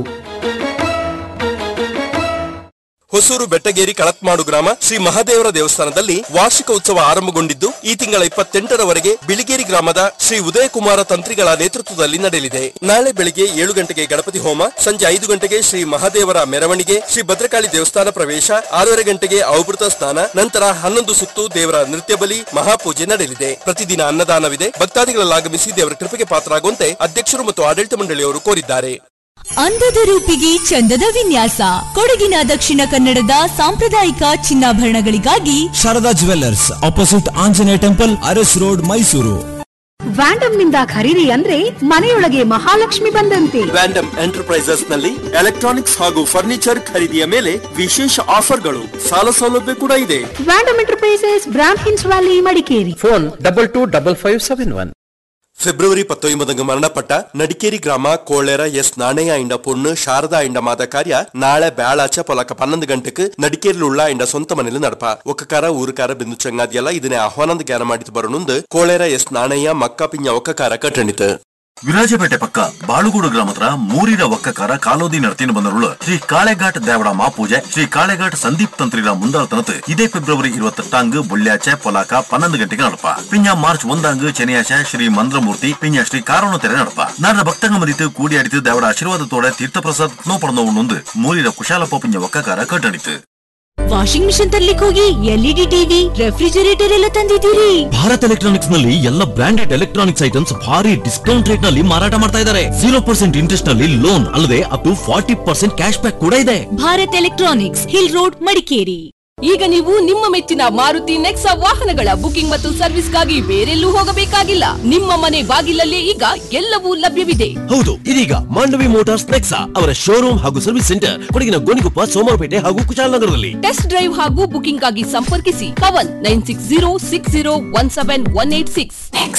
ಹೊಸೂರು ಬೆಟ್ಟಗೇರಿ ಕಳತ್ಮಾಡು ಗ್ರಾಮ ಶ್ರೀ ಮಹಾದೇವರ ದೇವಸ್ಥಾನದಲ್ಲಿ ವಾರ್ಷಿಕ ಉತ್ಸವ ಆರಂಭಗೊಂಡಿದ್ದು ಈ ತಿಂಗಳ ಇಪ್ಪತ್ತೆಂಟರವರೆಗೆ ಬಿಳಿಗೇರಿ ಗ್ರಾಮದ ಶ್ರೀ ಉದಯಕುಮಾರ ತಂತ್ರಿಗಳ ನೇತೃತ್ವದಲ್ಲಿ ನಡೆಯಲಿದೆ ನಾಳೆ ಬೆಳಿಗ್ಗೆ ಏಳು ಗಂಟೆಗೆ ಗಣಪತಿ ಹೋಮ ಸಂಜೆ ಐದು ಗಂಟೆಗೆ ಶ್ರೀ ಮಹಾದೇವರ ಮೆರವಣಿಗೆ ಶ್ರೀ ಭದ್ರಕಾಳಿ ದೇವಸ್ಥಾನ ಪ್ರವೇಶ ಆರೂವರೆ ಗಂಟೆಗೆ ಔಭೃತ ಸ್ನಾನ ನಂತರ ಹನ್ನೊಂದು ಸುತ್ತು ದೇವರ ನೃತ್ಯ ಬಲಿ ಮಹಾಪೂಜೆ ನಡೆಯಲಿದೆ ಪ್ರತಿದಿನ ಅನ್ನದಾನವಿದೆ ಭಕ್ತಾದಿಗಳಾಗಮಿಸಿ ದೇವರ ಕೃಪೆಗೆ ಪಾತ್ರರಾಗುವಂತೆ ಅಧ್ಯಕ್ಷರು ಮತ್ತು ಆಡಳಿತ ಮಂಡಳಿಯವರು ಕೋರಿದ್ದಾರೆ ಅಂದದ ರೂಪಿಗೆ ಚಂದದ ವಿನ್ಯಾಸ ಕೊಡಗಿನ ದಕ್ಷಿಣ ಕನ್ನಡದ ಸಾಂಪ್ರದಾಯಿಕ ಚಿನ್ನಾಭರಣಗಳಿಗಾಗಿ Sharada jewellers opposite Anjaneya temple Aras road Mysore ವ್ಯಾಂಡಮ್ ನಿಂದ ಖರೀದಿ ಅಂದ್ರೆ ಮನೆಯೊಳಗೆ ಮಹಾಲಕ್ಷ್ಮಿ ಬಂದಂತೆ ವ್ಯಾಂಡಮ್ ಎಂಟರ್ಪ್ರೈಸಸ್ ನಲ್ಲಿ ಎಲೆಕ್ಟ್ರಾನಿಕ್ಸ್ ಹಾಗೂ ಫರ್ನಿಚರ್ ಖರೀದಿಯ ಮೇಲೆ ವಿಶೇಷ ಆಫರ್ಗಳು ಸಾಲ ಸೌಲಭ್ಯ ಕೂಡ ಇದೆ ವ್ಯಾಂಡಮ್ ಎಂಟರ್ಪ್ರೈಸಸ್ ಬ್ರಾಂಡ್ ಹಿನ್ಸ್ valley Madikeri phone double two double five seven one February ಪತ್ತೊಂಬತ್ತಂದು ಮರಣಪಟ್ಟ ನಡಿಕೇರಿ ಗ್ರಾಮ ಕೋಳೇರ ಎಸ್ ನಾಣಯ್ಯ ಇಂಡ பொண்ணு ಶಾರದಾ ಇಂಡ ಮಾದ ಕಾರ್ಯ ನಾಳೆ ಬೇಳಾಚ పొలక పన్నెండు గంటకు నడికేర్లు ఉళ్ళ ఇండ సొంత మనలు నడప ఒక్కకార ఊరుకార బిందు చంగాదియಲ್ಲ ಇದನ್ನೇ ಆಹ್ವಾನದ ಜ್ಞಾನ ಮಾಡಿತು ಬರೋಣುಂದು ಕೋಳೇರ ಎಸ್ ನಾಣಯ್ಯ ಮಕ್ಕ ಪಿಂಜ ಒಕ್ಕಕಾರ ಕಟ್ಟಣಿತು ವಿರಾಜಪೇಟೆ ಪಕ್ಕ ಬಾಳುಗೂಡು ಗ್ರಾಮತ್ರ ಮೂರಿರ ಒಕ್ಕಕಾರ ಕಾಲೋದಿ ನಡತಿನ ಬಂದರುಳು ಶ್ರೀ ಕಾಳೆಘಾಟ್ ದೇವಡ ಮಾಪೂಜೆ ಶ್ರೀ ಕಾಳೆಘಾಟ್ ಸಂದೀಪ್ ತಂತ್ರಿರ ಮುಂದಾಳ್ತನത്ത് ಇದೇ ಫೆಬ್ರವರಿ ഇരുപത്തെട്ടാങ്ക് ബുള്ളിയാച്ച പൊലാക്ക പന്ത്രണ്ട് ഗಂಟೆಗೆ നടപ്പ പിഞ്ഞ മാർച്ച് ಒಂದಾಂಗ್ ശനിയാഴ്ച ಶ್ರೀ ಮಂದ್ರಮೂರ್ತಿ ಪಿಂಜ ಶ್ರೀ ಕಾರೋಣ ತೆರೆ ನಡಪ ನಾಡ ಭಕ್ತಂಗ ಮದಿತು ಕೂಡಿಯಾಡಿತು ದೇವಡ ಆಶೀರ್ವಾದತೋಡೆ ತೀರ್ಥಪ್ರಸಾದ್ ನೋ ಪಡೆದವಣ್ಣೊಂದು ಮೂರಿರ ಕುಶಾಲಪ್ಪ ಪಿಂಜ ಒಕ್ಕಕಾರ ಕಟ್ಟಣಿತು ವಾಷಿಂಗ್ ಮಿಷನ್ ತರ್ಲಿಕ್ಕೆ ಹೋಗಿ ಎಲ್ಇಡಿ ಟಿವಿ ರೆಫ್ರಿಜರೇಟರ್ ಎಲ್ಲ ತಂದಿದ್ದೀರಿ ಭಾರತ್ ಎಲೆಕ್ಟ್ರಾನಿಕ್ಸ್ ನಲ್ಲಿ ಎಲ್ಲ ಬ್ರಾಂಡೆಡ್ ಎಲೆಕ್ಟ್ರಾನಿಕ್ಸ್ ಐಟಮ್ಸ್ ಭಾರಿ ಡಿಸ್ಕೌಂಟ್ ರೇಟ್ ನಲ್ಲಿ ಮಾರಾಟ ಮಾಡ್ತಾ ಇದ್ದಾರೆ ಜೀರೋ ಪರ್ಸೆಂಟ್ ಇಂಟ್ರೆಸ್ಟ್ ನಲ್ಲಿ ಲೋನ್ ಅಲ್ಲದೆ up to forty percent cash back ಕೂಡ ಇದೆ Bharat electronics hill road Madikeri ಈಗ ನೀವು ನಿಮ್ಮ ಮೆಚ್ಚಿನ ಮಾರುತಿ ನೆಕ್ಸಾ ವಾಹನಗಳ ಬುಕಿಂಗ್ ಮತ್ತು ಸರ್ವಿಸ್ಗಾಗಿ ಬೇರೆಲ್ಲೂ ಹೋಗಬೇಕಾಗಿಲ್ಲ ನಿಮ್ಮ ಮನೆ ಬಾಗಿಲಲ್ಲೇ ಈಗ ಎಲ್ಲವೂ ಲಭ್ಯವಿದೆ ಹೌದು ಇದೀಗ ಮಾಂಡವಿ ಮೋಟಾರ್ಸ್ ನೆಕ್ಸಾ ಅವರ ಶೋರೂಮ್ ಹಾಗೂ ಸರ್ವಿಸ್ ಸೆಂಟರ್ ಕೊಡಗಿನ ಗೋಣಿಕೊಪ್ಪ ಸೋಮವಾರಪೇಟೆ ಹಾಗೂ ಕುಶಾಲನಗರದಲ್ಲಿ ಟೆಸ್ಟ್ ಡ್ರೈವ್ ಹಾಗೂ ಬುಕಿಂಗ್ ಆಗಿ ಸಂಪರ್ಕಿಸಿ ಕವನ್ nine six zero six zero one seven one eight six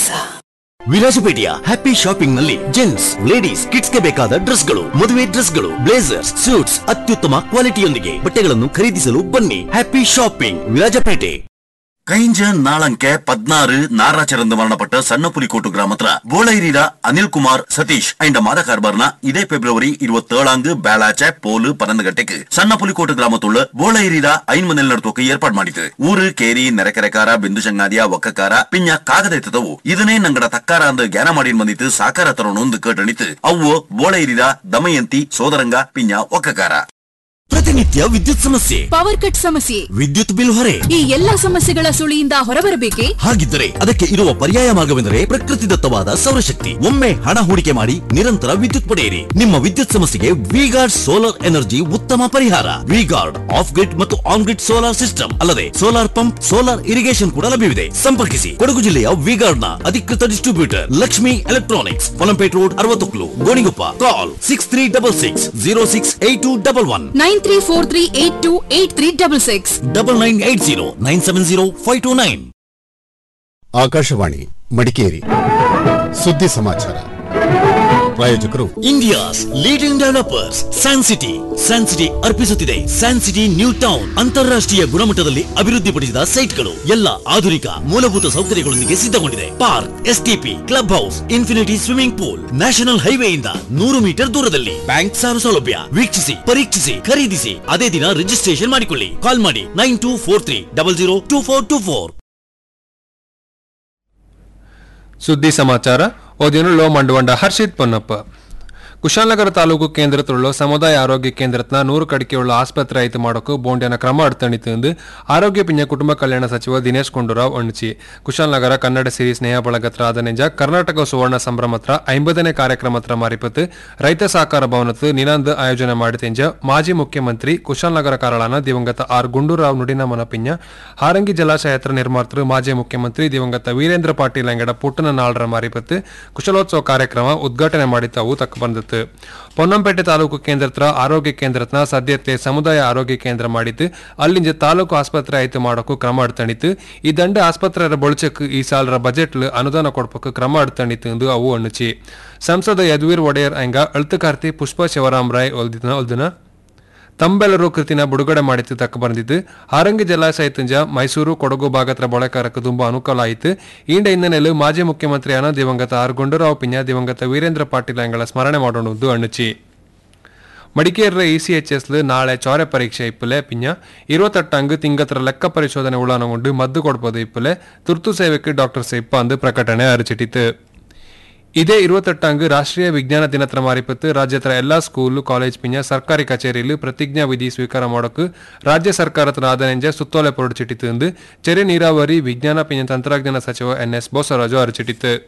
ವಿಲಾಸಪೇಟೆಯ ಹ್ಯಾಪಿ ಶಾಪಿಂಗ್ ನಲ್ಲಿ ಜೆಂಟ್ಸ್ ಲೇಡೀಸ್ ಕಿಡ್ಸ್ ಗೆ ಬೇಕಾದ ಡ್ರೆಸ್ಗಳು ಮದುವೆ ಡ್ರೆಸ್ಗಳು ಬ್ಲೇಸರ್ಸ್ ಸೂಟ್ಸ್ ಅತ್ಯುತ್ತಮ ಕ್ವಾಲಿಟಿಯೊಂದಿಗೆ ಬಟ್ಟೆಗಳನ್ನು ಖರೀದಿಸಲು ಬನ್ನಿ ಹ್ಯಾಪಿ ಶಾಪಿಂಗ್ ವಿರಾಜಪೇಟೆ ಕೈಂಜ ನಾಳಂಕೆ ಪದ್ನಾರು ನಾರಾಚರಂದು ಮರಣಪಟ್ಟ ಸಣ್ಣ ಪುಲಿಕೋಟು ಗ್ರಾಮತ್ರ ಬೋಳೈರಿರ ಅನಿಲ್ ಕುಮಾರ್ ಸತೀಶ್ ಅಂಡ್ ಮಾದ ಕಾರ್ಬಾರ್ನ ಇದೇ ಫೆಬ್ರವರಿ ഇരുപത്തേഴാങ്ക് ಬೇಳಾಚೆ ಪೋಲು ಪನ್ನೊಂದು ಗಂಟೆಗೆ ಸಣ್ಣ ಪುಲಿಕೋಟು ಗ್ರಾಮത്തുള്ള ಬೋಳೈರಿರ ಐನ್ ಮನೆಲ್ ನಡ್ತೋಕೆ ಏರ್ಪಾಡು ಮಾಡಿತು ಊರು ಕೇರಿ ನೆರೆಕೆರೆಕಾರ ಬಿಂದು ಚಂಗಾದಿಯ ಒಕ್ಕಕಾರ ಪಿಂಜ ಕಾಗದ ಎತ್ತದವು ಇದನ್ನೇ ನಂಗಡ ತಕ್ಕಾರ ಅಂದು ಜ್ಞಾನ ಮಾಡಿ ಬಂದಿತ್ತು ಸಾಕಾರ ತರೋಣೊಂದು ಕೇಟಣಿತು ಅವು ಬೋಳೈರಿರ ದಮಯಂತಿ ಸೋದರಂಗ ಪಿಂಜ ಒಕ್ಕಕಾರ ಪ್ರತಿನಿತ್ಯ ವಿದ್ಯುತ್ ಸಮಸ್ಯೆ ಪವರ್ ಕಟ್ ಸಮಸ್ಯೆ ವಿದ್ಯುತ್ ಬಿಲ್ ಹೊರೆ ಈ ಎಲ್ಲಾ ಸಮಸ್ಯೆಗಳ ಸುಳಿಯಿಂದ ಹೊರಬರಬೇಕೆ ಹಾಗಿದ್ದರೆ ಅದಕ್ಕೆ ಇರುವ ಪರ್ಯಾಯ ಮಾರ್ಗವೆಂದರೆ ಪ್ರಕೃತಿದತ್ತವಾದ ಸೌರಶಕ್ತಿ ಒಮ್ಮೆ ಹಣ ಹೂಡಿಕೆ ಮಾಡಿ ನಿರಂತರ ವಿದ್ಯುತ್ ಪಡೆಯಿರಿ ನಿಮ್ಮ ವಿದ್ಯುತ್ ಸಮಸ್ಯೆಗೆ ವಿಗಾರ್ಡ್ ಸೋಲಾರ್ ಎನರ್ಜಿ ಉತ್ತಮ ಪರಿಹಾರ ವಿಗಾರ್ಡ್ ಆಫ್ ಗ್ರಿಡ್ ಮತ್ತು ಆನ್ ಗ್ರಿಡ್ ಸೋಲಾರ್ ಸಿಸ್ಟಮ್ ಅಲ್ಲದೆ ಸೋಲಾರ್ ಪಂಪ್ ಸೋಲಾರ್ ಇರಿಗೇಷನ್ ಕೂಡ ಲಭ್ಯವಿದೆ ಸಂಪರ್ಕಿಸಿ ಕೊಡಗು ಜಿಲ್ಲೆಯ ವಿಗಾರ್ಡ್ ನ ಅಧಿಕೃತ ಡಿಸ್ಟ್ರಿಬ್ಯೂಟರ್ ಲಕ್ಷ್ಮಿ ಎಲೆಕ್ಟ್ರಾನಿಕ್ಸ್ ಪೊಲಂಪೇಟ್ ರೋಡ್ ಅರವತ್ತೊಕ್ಲು Gonikoppa call six three double six zero six eight two double one nine three four three eight two eight three double six double nine eight zero nine seven zero five two nine Akashvani Madikeri ಸುದ್ದಿ ಸಮಾಚಾರ ಪ್ರಾಯೋಜಕರು India's leading developers San City San City ಅರ್ಪಿಸುತ್ತಿದೆ San City new town ಅಂತಾರಾಷ್ಟ್ರೀಯ ಗುಣಮಟ್ಟದಲ್ಲಿ ಅಭಿವೃದ್ಧಿಪಡಿಸಿದ ಸೈಟ್ಗಳು ಎಲ್ಲ ಆಧುನಿಕ ಮೂಲಭೂತ ಸೌಕರ್ಯಗಳೊಂದಿಗೆ ಸಿದ್ಧಗೊಂಡಿದೆ park STP club house infinity swimming pool national ಹೈವೇಯಿಂದ ನೂರು ಮೀಟರ್ ದೂರದಲ್ಲಿ ಬ್ಯಾಂಕ್ ಸಾಲ ಸೌಲಭ್ಯ ವೀಕ್ಷಿಸಿ ಪರೀಕ್ಷಿಸಿ ಖರೀದಿಸಿ ಅದೇ ದಿನ ರಿಜಿಸ್ಟ್ರೇಷನ್ ಮಾಡಿಕೊಳ್ಳಿ ಕಾಲ್ ಮಾಡಿ nine two four three double zero two four two four ಸುದ್ದಿ ಸಮಾಚಾರ ಓದಿನುಳ್ಳು ಮಂಡುವಂಡ ಹರ್ಷಿತ್ ಪೊನ್ನಪ್ಪ ಕುಶಾಲನಗರ ತಾಲೂಕು ಕೇಂದ್ರದೊಳ್ಳು ಸಮುದಾಯ ಆರೋಗ್ಯ ಕೇಂದ್ರತ್ನ ನೂರು ಕಡಿಕೆಯುಳ್ಳ ಆಸ್ಪತ್ರೆ ಆಯ್ತು ಮಾಡೋಕು ಬೋಂಡ್ಯನ ಕ್ರಮ ಅಡ್ತಣಿತು ಎಂದು ಆರೋಗ್ಯ ಪಿಂಜ ಕುಟುಂಬ ಕಲ್ಯಾಣ ಸಚಿವ ದಿನೇಶ್ ಗುಂಡೂರಾವ್ ಅಣ್ಚಿ ಕುಶಾಲನಗರ ಕನ್ನಡ ಸಿರಿ ಸ್ನೇಹ ಬಳಗತ್ರ ಆದನೆಂಜ ಕರ್ನಾಟಕ ಸುವರ್ಣ ಸಂಭ್ರಮತ್ರ ಐಂಬದನೇ ಕಾರ್ಯಕ್ರಮತ್ರ ಮಾರಿಪತ್ತು ರೈತ ಸಹಕಾರ ಭವನತ್ತು ನಿನಾಂದ್ ಆಯೋಜನೆ ಮಾಡಿತೆಂಜ ಮಾಜಿ ಮುಖ್ಯಮಂತ್ರಿ ಕುಶಾಲನಗರ ಕಾರಳನ ದಿವಂಗತ ಆರ್ ಗುಂಡೂರಾವ್ ನುಡಿನ ಮನಪಿಂಜ ಹಾರಂಗಿ ಜಲಾಶಯತ್ರ ನಿರ್ಮಾತೃ ಮಾಜಿ ಮುಖ್ಯಮಂತ್ರಿ ದಿವಂಗತ ವೀರೇಂದ್ರ ಪಾಟೀಲ್ ಅಂಗಡ ಪುಟ್ಟನ ನಾಳರ ಮಾರಿಪತ್ತು ಕುಶಲೋತ್ಸವ ಕಾರ್ಯಕ್ರಮ ಉದ್ಘಾಟನೆ ಮಾಡಿದ್ದವು ತಕ್ಕ ಬಂದಿತ್ತು ಪೊನ್ನಂಪೇಟೆ ತಾಲೂಕು ಕೇಂದ್ರತ್ರ ಆರೋಗ್ಯ ಕೇಂದ್ರತ್ನ ಸದ್ಯಕ್ಕೆ ಸಮುದಾಯ ಆರೋಗ್ಯ ಕೇಂದ್ರ ಮಾಡಿದ್ದು ಅಲ್ಲಿಂದ ತಾಲೂಕು ಆಸ್ಪತ್ರೆ ಆಯ್ತು ಮಾಡೋಕು ಕ್ರಮ ಅಡ್ತಣಿತು ಈ ದಂಡ ಆಸ್ಪತ್ರೆಯ ಬೊಳಚಕ್ ಈ ಸಾಲರ ಬಜೆಟ್ ಅನುದಾನ ಕೊಡ್ಬೇಕು ಕ್ರಮ ಅಡ್ತಣಿತು ಎಂದು ಅವು ಅಣ್ಣುಚಿ ಸಂಸದ ಯದುವೀರ್ ಒಡೆಯರ್ ಅಂಗ ಅಳ್ತಕಾರ್ತಿ ಪುಷ್ಪ ಶಿವರಾಮ್ ರಾಯ್ ಒಲ್ದಿನ ಒಲ್ದಿನ ತಂಬೆಲರು ಕೃತಿನ ಬಿಡುಗಡೆ ಮಾಡಿತ್ತು ತಕ್ಕ ಬಂದಿದ್ದು ಹಾರಂಗಿ ಜಲಾಶಯ ತುಂಜ ಮೈಸೂರು ಕೊಡಗು ಭಾಗತ್ರ ಬಳಕಾರಕ್ಕೆ ತುಂಬಾ ಅನುಕೂಲ ಆಯಿತು ಈಂಡ ಹಿನ್ನೆಲೆಯಲ್ಲಿ ಮಾಜಿ ಮುಖ್ಯಮಂತ್ರಿಯಾನ ದಿವಂಗತ ಆರ್ ಗುಂಡೂರಾವ್ ಪಿಂಜ ದಿವಂಗತ ವೀರೇಂದ್ರ ಪಾಟೀಲ್ ಎಂಗಳ ಸ್ಮರಣೆ ಮಾಡೋಣದ್ದು ಅಣ್ಣುಚಿ ಮಡಿಕೇರಿಯ ಇಸಿಎಚ್ಎಸ್ ನಾಳೆ ಚೌರ ಪರೀಕ್ಷೆ ಇಪ್ಪಲೆ ಪಿಂಜ ഇരുപത്തെട്ടങ്ക് തിങ്കത്ര ಲೆಕ್ಕ ಪರಿಶೋಧನೆ ಉಳ್ಳಾನಗೊಂಡು ಮದ್ದು ಕೊಡ್ಬೋದು ಇಪ್ಪಲೆ ತುರ್ತು ಸೇವೆಗೆ ಡಾಕ್ಟರ್ ಸಿಪ್ಪ ಅಂದು ಪ್ರಕಟಣೆ ಅರಚಿಟ್ಟಿತು ಇದೇ ഇരുപത്തെട്ടങ്ക് ರಾಷ್ಟ್ರೀಯ ವಿಜ್ಞಾನ ದಿನತ್ರ ಮಾರಿಪತ್ತು ರಾಜ್ಯದ ಎಲ್ಲಾ ಸ್ಕೂಲು ಕಾಲೇಜ್ ಪಿಂಜ ಸರ್ಕಾರಿ ಕಚೇರಿಯಲ್ಲಿ ಪ್ರತಿಜ್ಞಾ ವಿಧಿ ಸ್ವೀಕಾರ ಮಾಡೋಕು ರಾಜ್ಯ ಸರ್ಕಾರದ ಆದನೆಂಜ ಸುತ್ತೋಲೆ ಹೊರಡಿಸಿಟ್ಟಿತು ಎಂದು ಚೆರೆ ನೀರಾವರಿ ವಿಜ್ಞಾನ ಪಿಂಜ ತಂತ್ರಜ್ಞಾನ ಸಚಿವ ಎನ್ ಎಸ್ ಬೋಸರಾಜು ಅರಚಿಟ್ಟಿತು